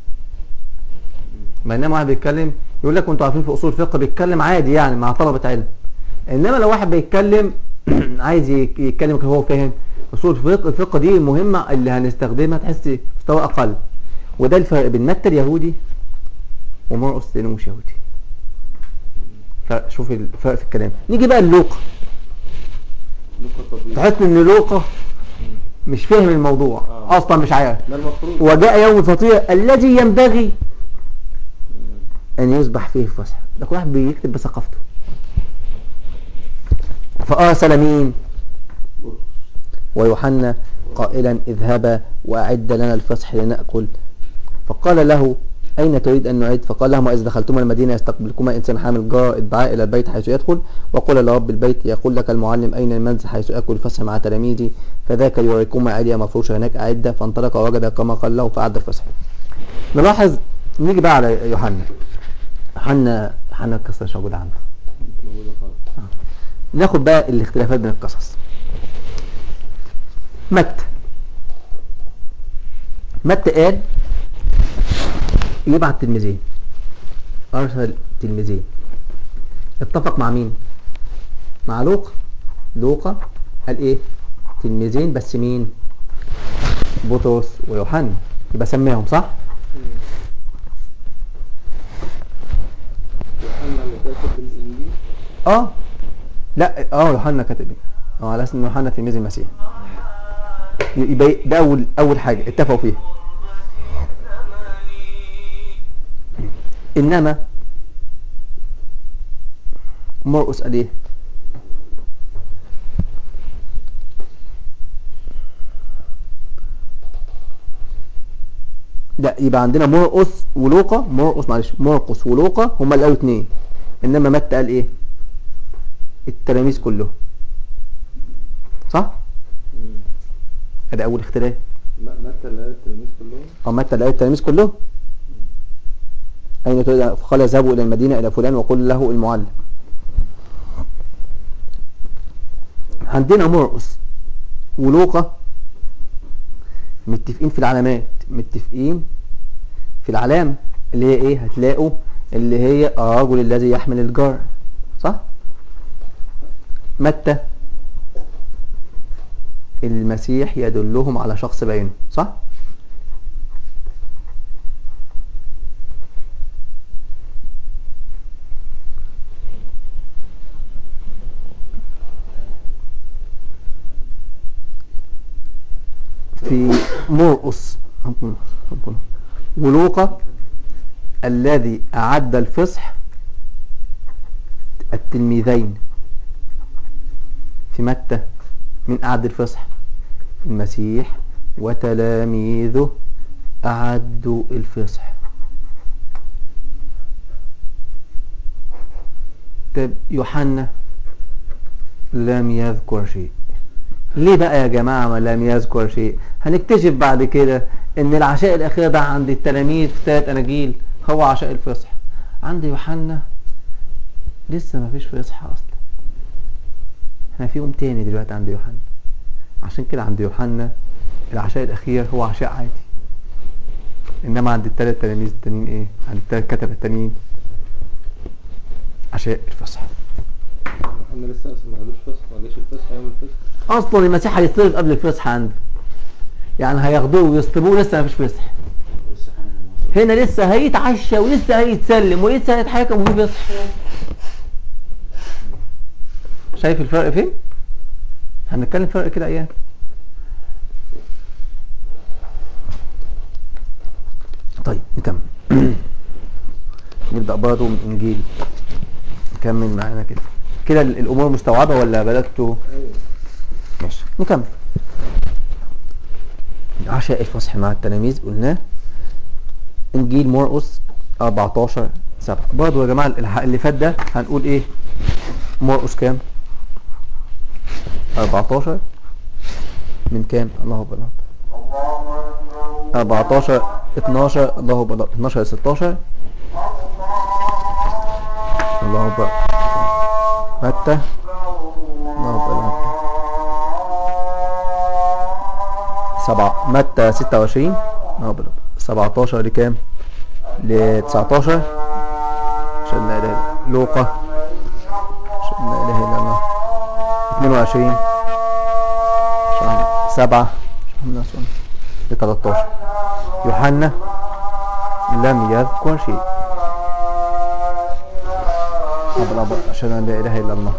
بينما واحد بيتكلم يقول لك وانتوا عارفين في اصول الفقه بيتكلم عادي يعني مع طلبه علم انما لو واحد بيتكلم عايز يك- يتكلم كده هو فاهم اصول الفقه الفقه دي مهمه اللي هنستخدمها تحس مستوى اقل وده الفرق بين متى اليهودي ومرقس لانه مش يهودي فشوف الفرق في الكلام نيجي بقى للوقا لوقا طبيب تحس ان لوقا مش فاهم الموضوع آه. اصلا مش عارف ده المفروض وجاء يوم الفطير الذي ينبغي مم. أن يذبح فيه الفصح ده كل واحد بيكتب بثقافته فأرسل مين بطرس. ويوحنا قائلا اذهبا وأعد لنا الفصح لنأكل فقال له أين تريد أن نعد فقال لهما إذا دخلتما المدينة يستقبلكما إنسان حامل جار ادعاء إلى البيت حيث يدخل وقل لرب البيت يقول لك المعلم أين المنزل حيث أكل الفصح مع تلاميذي فذاك يوريكما عالية مفروشة هناك أعدة فانطلق ووجد كما قال له فأعد الفصح نلاحظ نيجي بقى على يوحنا يوحنا يوحنا القصة مش موجودة عنده مش موجودة خالص ناخد بقى الاختلافات بين القصص متى متى قال يبعت تلميذين ارسل تلميذين اتفق مع مين مع لوقا لوقا قال ايه تلميذين بس مين بطرس ويوحنا يبقى سماهم صح يوحنا اللي كاتب الإنجيل اه لا اه يوحنا كاتب ايه اه على اساس ان يوحنا تلميذ المسيح يبقى ده اول اول حاجه اتفقوا فيها انما مرقس قال ايه لا يبقى عندنا مرقس ولوقا مرقس معلش مرقس ولوقا هما الاول اتنين انما متى قال ايه التلاميذ كلهم صح مم. ادي اول اختلاف م- متى اللي قال التلاميذ كلهم او متى قال التلاميذ كلهم اين تريد فقال اذهبوا الى المدينه الى فلان وقل له المعلم عندنا مرقس ولوقا متفقين في العلامات متفقين في العلامة اللي هي ايه هتلاقوا اللي هي الرجل الذي يحمل الجار صح متى المسيح يدلهم على شخص بعينه صح في مرقس ولوقا الذي أعد الفصح التلميذين في متى من أعد الفصح المسيح وتلاميذه أعدوا الفصح طب يوحنا لم يذكر شيء ليه بقى يا جماعة ما لم يذكر شيء هنكتشف بعد كده ان العشاء الاخير ده عند التلاميذ في ثلاث اناجيل هو عشاء الفصح عند يوحنا لسه ما فيش فصح اصلا احنا في يوم تاني دلوقتي عند يوحنا عشان كده عند يوحنا العشاء الاخير هو عشاء عادي انما عند الثلاث تلاميذ التانيين ايه عند الثلاث كتب التانيين عشاء الفصح احنا لسه اصلا ما قالوش فسح ما جاش الفسح يوم الفسح اصلا المسيح هيصطلب قبل الفصح عنده يعني هياخدوه ويصطبوه لسه ما فيش فصح لسه هن- هنا لسه هيتعشى ولسه هيتسلم ولسه هيتحاكم وفي فصح شايف الفرق فين هنتكلم فرق كده ايام طيب نكمل نبدأ برضه من انجيل نكمل معانا كده كده ال- الامور مستوعبة ولا بدأتوا ايوه ماشي نكمل عشاء الفصح مع التلاميذ قلناه انجيل مرقس 14 7 برضه يا جماعه الح- اللي فات ده هنقول ايه مرقس كام 14 من كام الله اكبر 14 12 الله اكبر 12 ل 16 الله اكبر متى الله اكبر الله أكبر. سبعة متى 26 نقبل 17 لكام ل 19 عشان لا اله إلا- لوقا عشان لا اله الا الله 22 عشان 7 عشان ل 13 يوحنا لم يذكر شيء قبل أبر عشان لا اله الا الله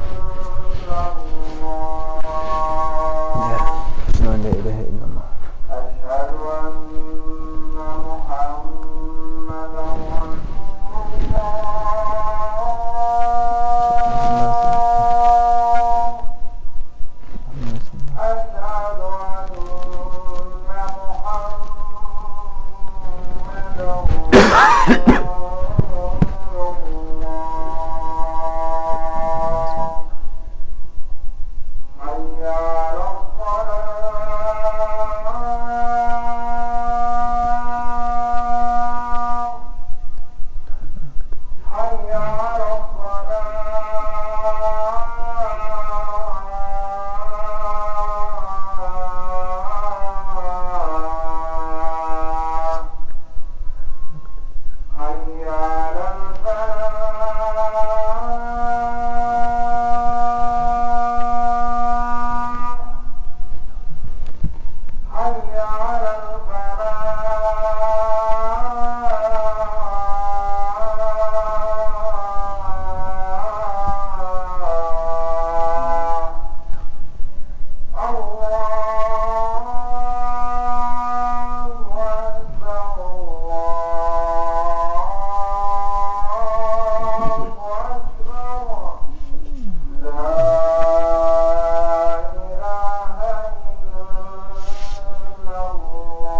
عشان لا اله الا الله أشهد أن محمدا رسول الله أشهد أن محمدا رسول الله حي على الصلاة حي على الصلاة حي على الفلاح حي على الفلاح الله أكبر الله أكبر لا إله إلا الله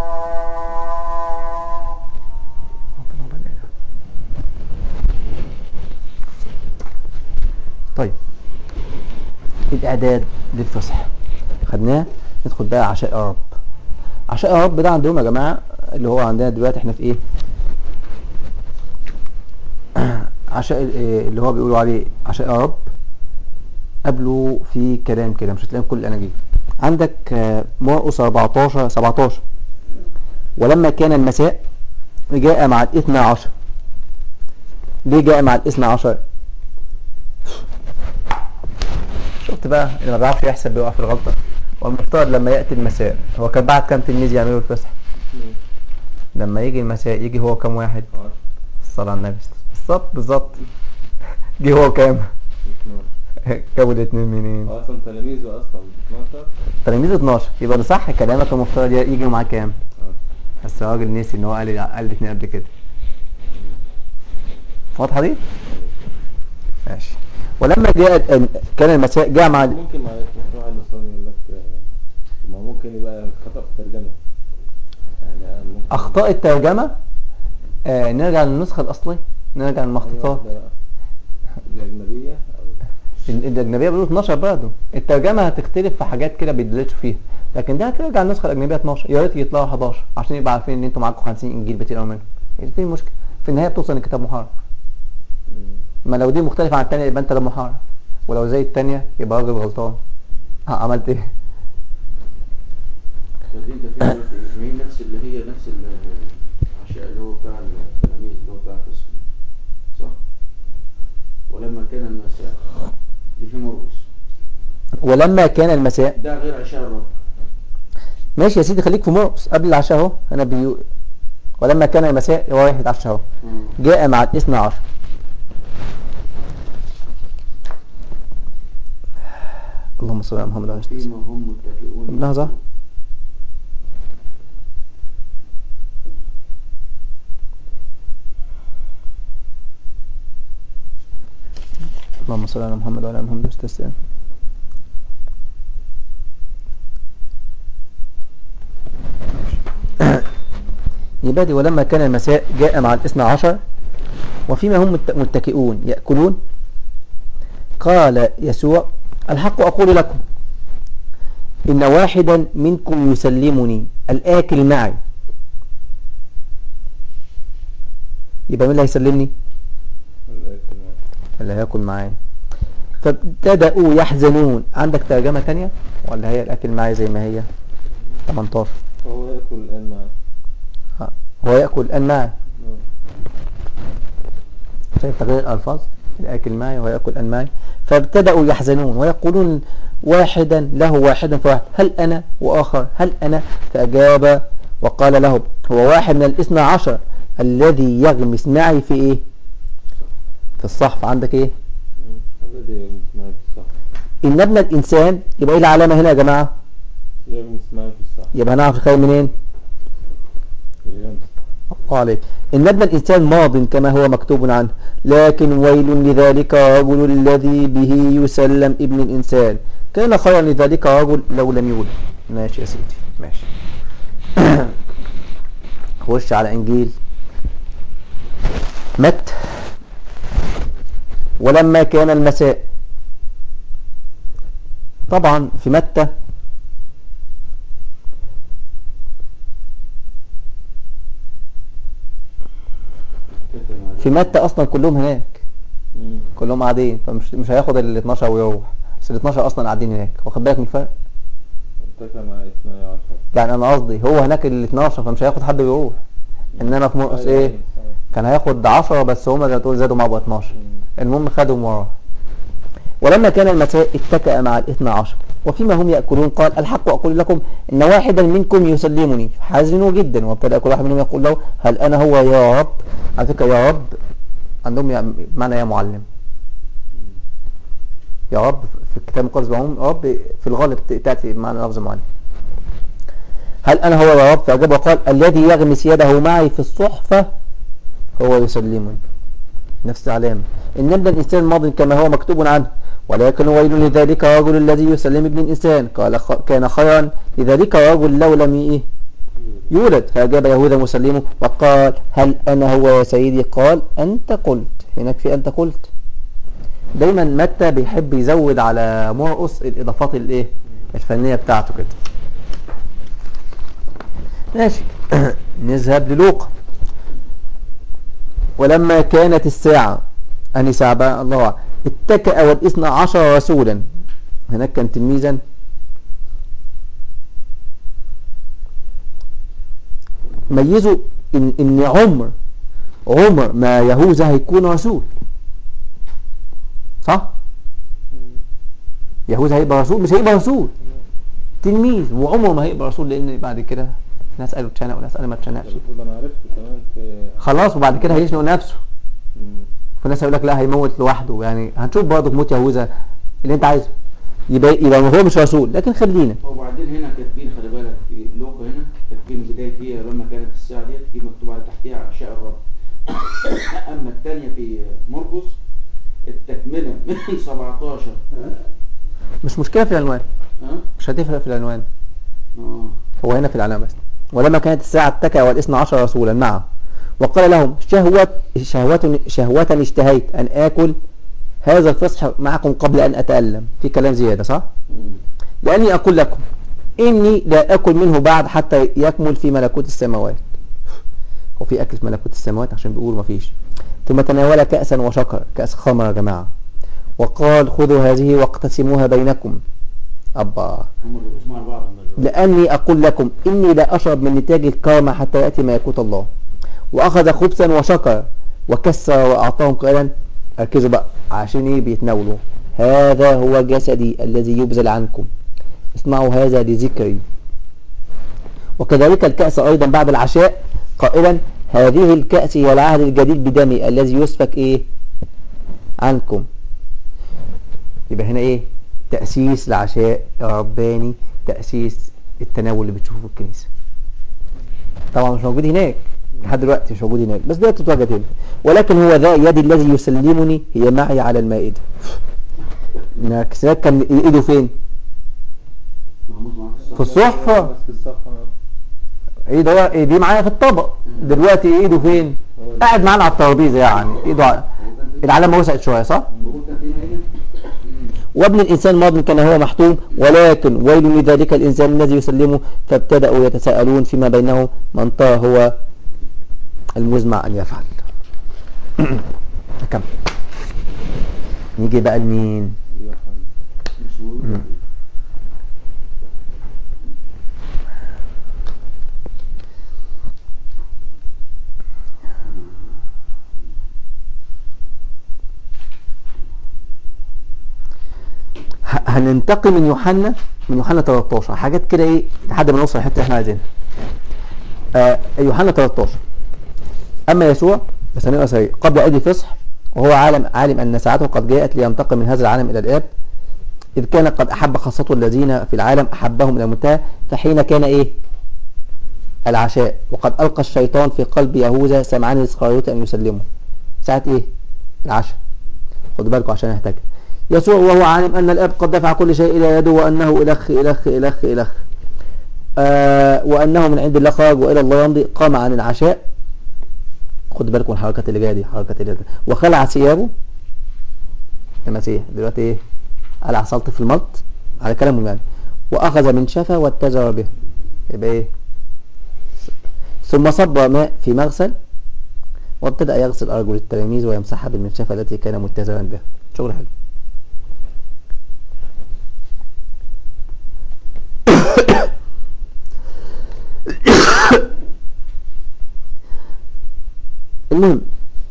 طيب الإعداد للفصح خدناه ندخل بقى عشاء الرب عشاء الرب ده عندهم يا جماعة اللي هو عندنا دلوقتي احنا في ايه عشاء ال- إيه اللي هو بيقولوا عليه عشاء الرب قبله في كلام كده مش هتلاقيهم كل الاناجيل عندك آه، مرقس 14 17 ولما كان المساء جاء مع الاثنى عشر ليه جاء مع الاثنى عشر شفت بقى اللي ما بيعرفش يحسب بيقع في الغلطة والمفترض لما يأتي المساء هو كان بعد كام تلميذ يعملوا الفسح اثنين لما يجي المساء يجي هو كام واحد عشرة الصلاة على النبي بالظبط بالظبط جه هو كام اثنين جابوا الاثنين منين هو اصلا تلاميذه اصلا 12 تلاميذ 12 يبقى ده صح كلامك المفترض يجي معاه كام عشرة. بس الراجل نسي ان هو قال قال الاثنين قبل كده واضحه دي ماشي ولما جاء ال- كان المساء جاء مع ممكن معلش ممكن واحد نصراني يقول لك آه، ما ممكن يبقى خطأ في الترجمة يعني آه، ممكن اخطاء الترجمه آه نرجع للنسخه الاصليه نرجع أي للمخطوطات واحدة بقى. الأجنبية أو ال- الاجنبيه بيقولوا 12 برضه الترجمه هتختلف في حاجات كده بيدلتوا فيها لكن ده هترجع للنسخه الاجنبيه 12 يا ريت يطلعوا 11 عشان يبقى عارفين ان انتوا معاكم 50 انجيل بتقروا منهم ايه في مشكله في النهايه بتوصل ان الكتاب محرف مم. ما لو دي مختلفه عن الثانيه يبقى انت اللي محرف ولو زي الثانيه يبقى راجل غلطان ها عملت ايه بس انت فين دلوقتي ايه؟ هي نفس اللي هي نفس ال- العشاء اللي هو بتاع التلاميذ اللي هو بتاع القسم صح؟ ولما كان المساء دي في مرقس ولما كان المساء ده غير عشاء الرب ماشي يا سيدي خليك في مرقس قبل العشاء اهو انا بيو... ولما كان المساء هو رايح يتعشى اهو مم. جاء مع الاثنى عشر اللهم صل على محمد وعلى آله وسلم. فيما هم متكئون لحظة اللهم صل على محمد وعلى آل محمد واستسلم يبقى دي ولما كان المساء جاء مع الاثنى عشر وفيما هم مت- متكئون يأكلون قال يسوع الحق أقول لكم إن واحدا منكم يسلمني الآكل معي يبقى مين اللي هيسلمني الآية معاك. اللي هياكل معايا فابتدأوا يحزنون عندك ترجمة تانية ولا هي الأكل معي زي ما هي 18 فهو يأكل الآن معاه آه. هو يأكل الآن معي نعم. شايف تغيير الألفاظ الآكل معي وهو يأكل الآن معي فابتدأوا يحزنون ويقولون واحدا له واحدا فواحد هل أنا وآخر هل أنا فأجاب وقال لهم هو واحد من الاثنى عشر الذي يغمس معي في إيه في الصحف عندك إيه مم. الذي يغمس معي في الصح إن ابن الإنسان يبقى إيه العلامة هنا يا جماعة يغمس معي في الصح يبقى هنعرف الخير منين الغمس الله عليك إن ابن الإنسان ماض كما هو مكتوب عنه لكن ويل لذلك الرجل الذي به يسلم ابن الإنسان كان خيرا لذلك الرجل لو لم يولد ماشي يا سيدي ماشي خش على إنجيل مت ولما كان المساء طبعا في متى اتفق مع في متى أصلا كلهم هناك مم. كلهم قاعدين فمش مش هياخد ال 12 ويروح بس ال 12 اصلا قاعدين هناك واخد بالك من الفرق اتكى مع اثني عشر يعني انا قصدي هو هناك ال 12 فمش هياخد حد ويروح انما في مرقس أيوة، ايه صحيح. كان هياخد 10 بس هما زي ما تقول زادوا معاه بقى 12 مم. المهم خدهم وراه ولما كان المساء اتكأ مع الاثنى عشر وفيما هم يأكلون قال الحق أقول لكم إن واحدا منكم يسلمني حزنوا جدا وابتدأ كل واحد منهم يقول له هل أنا هو يا رب على فكرة يا رب عندهم يع- معنى يا معلم يا رب في الكتاب المقدس بعموم رب في الغالب تأتي بمعنى لفظ معلم هل أنا هو يا رب فأجاب وقال الذي يغمس يده معي في الصحفة هو يسلمني نفس العلامة إن ابن الإنسان ماض كما هو مكتوب عنه ولكن ويل لذلك الرجل الذي يسلم ابن الإنسان قال خ... كان خيرا لذلك الرجل لو لم إيه يولد فأجاب يهوذا مسلمه وقال هل أنا هو يا سيدي قال أنت قلت هناك في أنت قلت دايما متى بيحب يزود على مرقس الإضافات الإيه الفنية بتاعته كده ماشي نذهب للوقا ولما كانت الساعة أني ساعة بقى الله أعلم اتكأ والاثنى عشر رسولا هناك كان تلميذا ميزوا ان ان عمر عمر ما يهوذا هيكون رسول صح يهوذا هيبقى رسول مش هيبقى رسول تلميذ وعمره ما هيبقى رسول لان بعد كده ناس قالوا اتشنق وناس قالوا ما اتشنقش المفروض انا عرفت كمان في خلاص وبعد كده هيشنق نفسه مم. فالناس هيقول لك لا هيموت لوحده يعني هنشوف برضه موت يهوذا اللي انت عايزه يبقى يبقى هو مش رسول لكن خلينا وبعدين هنا كاتبين خلي بالك في لوقا هنا كاتبين بداية هي لما كانت الساعة ديت في مكتوب على تحتها عشاء الرب أما الثانية في مرقس التكملة من 17 مش مشكله في العنوان ها مش هتفرق في العنوان اه هو هنا في العنوان بس ولما كانت الساعة اتكأ والاثنى عشر رسولا معه وقال لهم شهوة شهوة شهوة اشتهيت أن آكل هذا الفصح معكم قبل أن أتألم في كلام زيادة صح؟ مم. لأني أقول لكم إني لا أكل منه بعد حتى يكمل في ملكوت السماوات هو في أكل في ملكوت السماوات عشان بيقولوا مفيش ثم تناول كأسا وشكر كأس خمر يا جماعة وقال خذوا هذه واقتسموها بينكم أبا هم اللي بيسمعوا بعض من ال- لأني أقول لكم إني لا أشرب من نتاج الكرمة حتى يأتي ملكوت الله وأخذ خبزا وشكر وكسر وأعطاهم قائلا ركزوا بقى عشان إيه بيتناولوا هذا هو جسدي الذي يبذل عنكم اسمعوا هذا لذكري وكذلك الكأس أيضا بعد العشاء قائلا هذه الكأس هي العهد الجديد بدمي الذي يسفك إيه عنكم يبقى هنا ايه تأسيس العشاء الرباني تأسيس التناول اللي بتشوفه في الكنيسة طبعا مش موجود هناك لحد دلوقتي مش موجود هناك بس دلوقتي اتوجد هنا ولكن هو ذا يدي الذي يسلمني هي معي على المائدة ناكسات كان ايده فين محمود معاك الصح في الصحفة بس في الصفحة ايده هو ايديه معايا في الطبق دلوقتي ايده فين قاعد معانا على الترابيزة يعني ايده على... العلامة وسعت شوية صح بقول كان فينا هنا وابن الإنسان ماض كان هو محتوم ولكن ويل لذلك الإنسان الذي يسلمه فابتدأوا يتساءلون فيما بينهم من طه هو المزمع أن يفعل كم نيجي بقى لمين يوحنا مش موجود ه- هننتقل من يوحنا من يوحنا 13 حاجات كده ايه لحد ما نوصل الحته اللي احنا عايزينها آه يوحنا 13 اما يسوع بس هنقرا سريع قبل عيد الفصح وهو عالم عالم ان ساعته قد جاءت لينتقل من هذا العالم الى الاب اذ كان قد احب خاصته الذين في العالم احبهم الى المنتهى فحين كان ايه العشاء وقد القى الشيطان في قلب يهوذا سمعان الاسخريوطي ان يسلمه ساعه ايه العشاء خدوا بالكم عشان احتاج يسوع وهو عالم أن الأب قد دفع كل شيء إلى يده وأنه إلخ إلخ إلخ إلخ آه وأنه من عند الله خرج وإلى الله يمضي قام عن العشاء خد بالكم من الحركات اللي جايه دي حركات اللي وخلع ثيابه المسيح دلوقتي ايه قلع سلط في الملط على كلامهم يعني واخذ من شفا واتزر به يبقى ايه ثم صب ماء في مغسل وابتدأ يغسل أرجل التلاميذ ويمسحها بالمنشفة التي كان متزرا بها شغل حلو المهم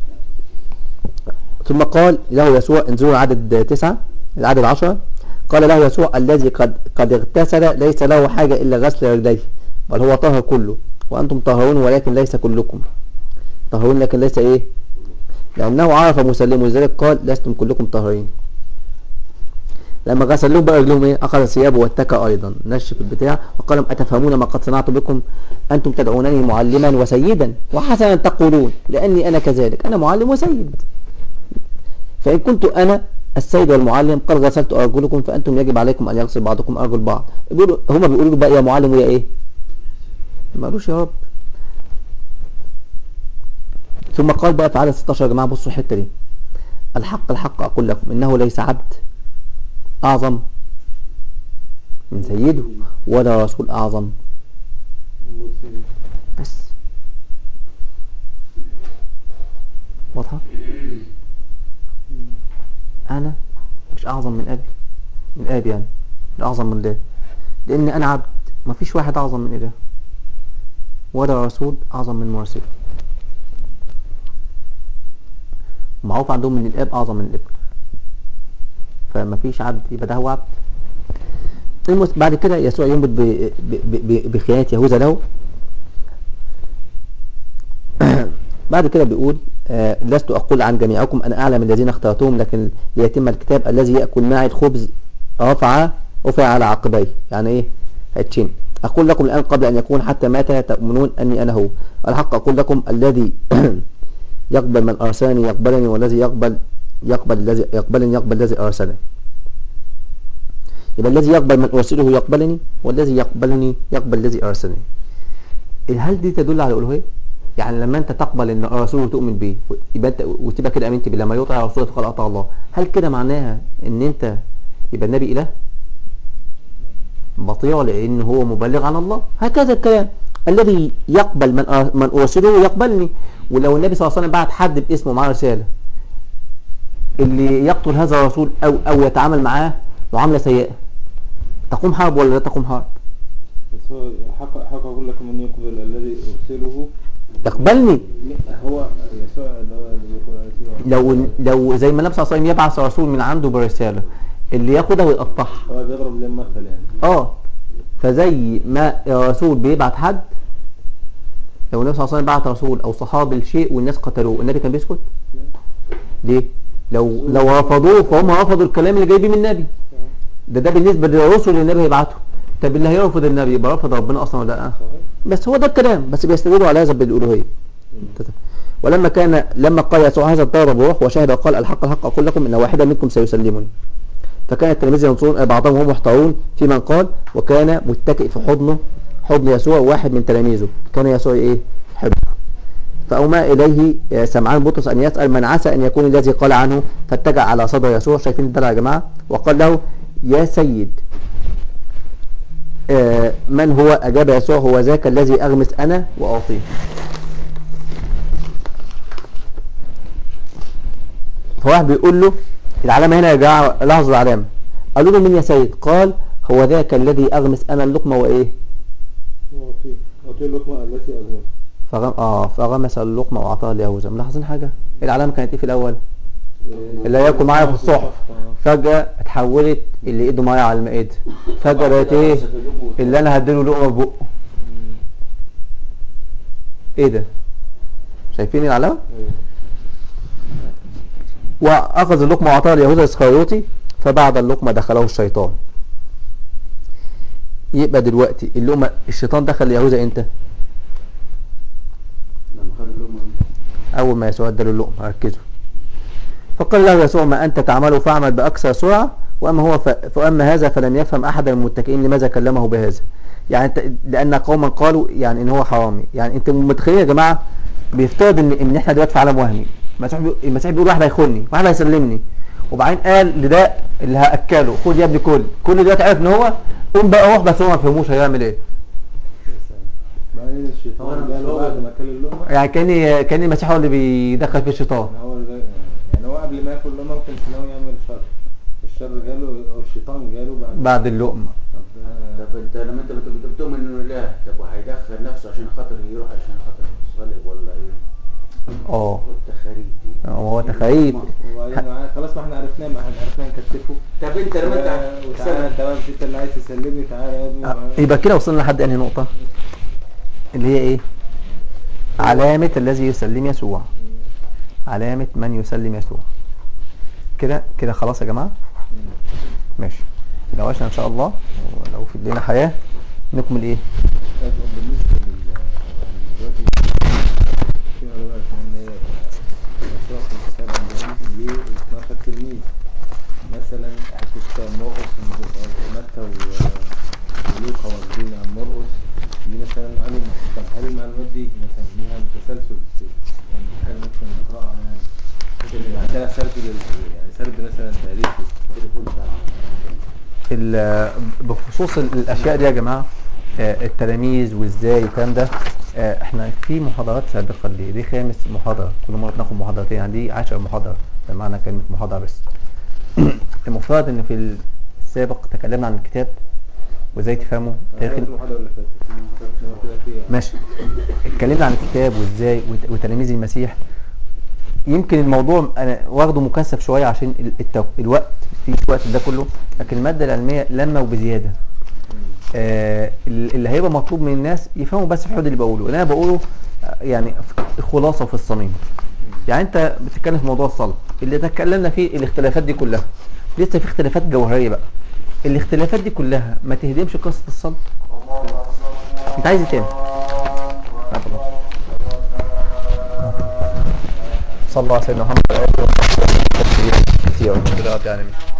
ثم قال له يسوع انظروا عدد تسعة العدد عشرة قال له يسوع الذي قد قد اغتسل ليس له حاجة إلا غسل رجليه بل هو طاهر كله وأنتم طاهرون ولكن ليس كلكم طاهرون لكن ليس إيه لأنه عرف مسلمه لذلك قال لستم كلكم طاهرين لما غسل لهم بقى رجلهم ايه اخذ ثيابه واتكى ايضا نشف البتاع وقال لهم اتفهمون ما قد صنعت بكم انتم تدعونني معلما وسيدا وحسنا تقولون لاني انا كذلك انا معلم وسيد فان كنت انا السيد والمعلم قد غسلت ارجلكم فانتم يجب عليكم ان يغسل بعضكم ارجل بعض بيقولوا هما بيقولوا له بقى يا معلم ويا ايه ما قالوش يا رب ثم قال بقى في عدد 16 يا جماعه بصوا الحته دي الحق الحق اقول لكم انه ليس عبد أعظم من سيده ولا رسول أعظم المسلمين بس واضحة أنا مش أعظم من أبي من الاب يعني الاعظم من الله لان انا عبد ما فيش واحد اعظم من اله ولا رسول اعظم من مرسل معروف عندهم ان الاب اعظم من الابن فما فيش عبد يبقى ده هو عبد المس- بعد كده يسوع ينبت ب- ب- ب- بخيانة يهوذا له بعد كده بيقول آه، لست أقول عن جميعكم أنا أعلم الذين اخترتهم لكن ليتم الكتاب الذي يأكل معي الخبز رفع رفع على عقبيه يعني إيه هتشين أقول لكم الآن قبل أن يكون حتى متى تؤمنون أني أنا هو الحق أقول لكم الذي يقبل من أرسلني يقبلني والذي يقبل يقبل الذي يقبلني يقبل الذي أرسلني يبقى الذي يقبل من أرسله يقبلني والذي يقبلني يقبل الذي أرسلني هل دي تدل على الألوهية؟ يعني لما أنت تقبل أن الرسول تؤمن به يبقى أنت وتبقى كده أمنت بالله ما يطع الرسول فقد أطاع الله هل كده معناها أن أنت يبقى النبي إله؟ بطيع لأن هو مبلغ عن الله هكذا الكلام الذي يقبل من أر- من أرسله يقبلني ولو النبي صلى الله عليه وسلم بعت حد باسمه معاه رسالة اللي يقتل هذا الرسول أو أو يتعامل معاه معاملة سيئة تقوم حرب ولا لا تقوم حرب بس هو حق حق أقول لكم أن يقبل الذي أرسله تقبلني هو يسوع اللي هو اللي بيقول عليه يسوع. لو لو زي ما النبي صلى الله عليه وسلم يبعث رسول من عنده برسالة اللي ياخدها ويقطعها هو بيضرب لهم مثل يعني اه فزي ما الرسول بيبعت حد لو النبي صلى الله عليه وسلم بعت رسول او صحابي لشيء والناس قتلوه النبي كان بيسكت ليه لو لو رفضوه فهم رفضوا الكلام اللي جاي بيه من النبي ده ده بالنسبه للرسل اللي النبي هيبعته طب اللي هيرفض النبي يبقى رفض ربنا اصلا ولا لا صحيح بس هو ده الكلام بس بيستدلوا على هذا بالالوهيه ولما كان لما قال يسوع هذا الضرب بروح وشهد وقال الحق الحق اقول لكم ان واحدا منكم سيسلمني فكان التلاميذ ينظرون بعضهم وهم محتارون في من قال وكان متكئ في حضنه حضن يسوع واحد من تلاميذه كان يسوع ايه يحبه فأومى إليه آه، سمعان بطرس أن يسأل من عسى أن يكون الذي قال عنه فاتجع على صدر يسوع شايفين الدلع يا جماعة وقال له يا سيد آه، من هو أجاب يسوع هو ذاك الذي أغمس أنا وأعطيه فواحد بيقول له العلامة هنا يا جماعة لاحظوا العلامة قالوا له مين يا سيد قال هو ذاك الذي أغمس أنا اللقمة وإيه أعطيه أعطيه اللقمة التي أغمس فغم... آه فغمس اللقمة وأعطاها ليهوذا ملاحظين حاجة العلامة كانت إيه في الأول اللي هياكل معايا في الصحف فجأة اتحولت اللي ايده معايا على المائدة فجأة بقت ايه اللي انا هديله لقمة بقه ايه ده شايفين العلامة واخذ اللقمة واعطاها ليهوذا الاسخريوطي فبعد اللقمة دخله الشيطان يبقى دلوقتي اللقمة الشيطان دخل ليهوذا امتى لما خد اللقمة اول ما يسوع اداله اللقمة ركزوا فقال له يسوع ما انت تعمله فاعمل باكثر سرعة واما هو ف... فاما هذا فلم يفهم احد من المتكئين لماذا كلمه بهذا يعني انت لان قوما قالوا يعني ان هو حرامي يعني انت متخيلين يا جماعه بيفترض ان ان احنا دلوقتي في عالم وهمي المسيح بيقول المسيح بيقول واحد هيخوني واحد هيسلمني وبعدين قال لده اللي هاكله خد يا ابني كل كل دلوقتي عارف ان هو قوم بقى روح بس هو ما فهموش هيعمل ايه بعدين الشيطان جاله بعد ما كل اللقمة يعني كان كان المسيح هو اللي بيدخل في الشيطان يعني هو اللي- يعني هو قبل ما ياكل اللقمة ما كانش ناوي يعمل شر الشر جاله او الشيطان جاله بعد بعد اللقمه طب ده- طب انت لما انت بت- بت- بتؤمن انه اله طب وهيدخل نفسه عشان خاطر يروح عشان خاطر يصلب ولا ايه؟ اه والتخاريف دي هو تخيل وبعدين معاه- خلاص ما احنا عرفناه ما احنا عرفناه نكتفه طب انت لما انت و- وتعالى انت بقى مش انت اللي عايز تسلمني تعالى يا ابني آه، ومعاه- يبقى كده وصلنا لحد انهي نقطة اللي هي ايه علامة الذي يسلم يسوع علامة من يسلم يسوع كده كده خلاص يا جماعة ماشي لو عشنا ان شاء الله ولو في لنا حياة نكمل ايه طب بالنسبة لل يعني دلوقتي في علماء ان هي يسوع في الكتاب عندهم ليه 12 تلميذ مثلا حتة مرقس متى و- ولوقا واخدين عن مرقس دي مثلا معلومة طب هل المعلومات دي مثلا ليها تسلسل في يعني حاجة ممكن نقرأها يعني عندنا سرد لل يعني سرد مثلا تاريخي التليفون بتاع ال- بخصوص ال- الاشياء دي يا جماعه آه، التلاميذ وازاي الكلام ده آه، احنا في محاضرات سابقه دي دي خامس محاضره كل مره بناخد محاضرتين يعني دي 10 محاضره بمعنى كلمه محاضره بس المفترض ان في السابق تكلمنا عن الكتاب وازاي تفهمه تاريخ في المحاضرة اللي فاتت لما كده فيها ماشي اتكلمنا عن الكتاب وازاي وت- وتلاميذ المسيح يمكن الموضوع انا واخده مكثف شويه عشان ال- التو... الوقت في وقت ده كله لكن الماده العلميه لما وبزياده آه ال- اللي هيبقى مطلوب من الناس يفهموا بس في الحدود اللي بقوله اللي انا بقوله آه، يعني في خلاصه في الصميم يعني انت بتتكلم في موضوع الصلاه اللي تكلمنا فيه الاختلافات دي كلها لسه في اختلافات جوهريه بقى الاختلافات دي كلها ما تهدمش قصه الصلاه انت عايز ايه تاني لا خلاص. صلى الله على سيدنا محمد وعلى اله وصحبه وسلم كثيرا كثيرا يعني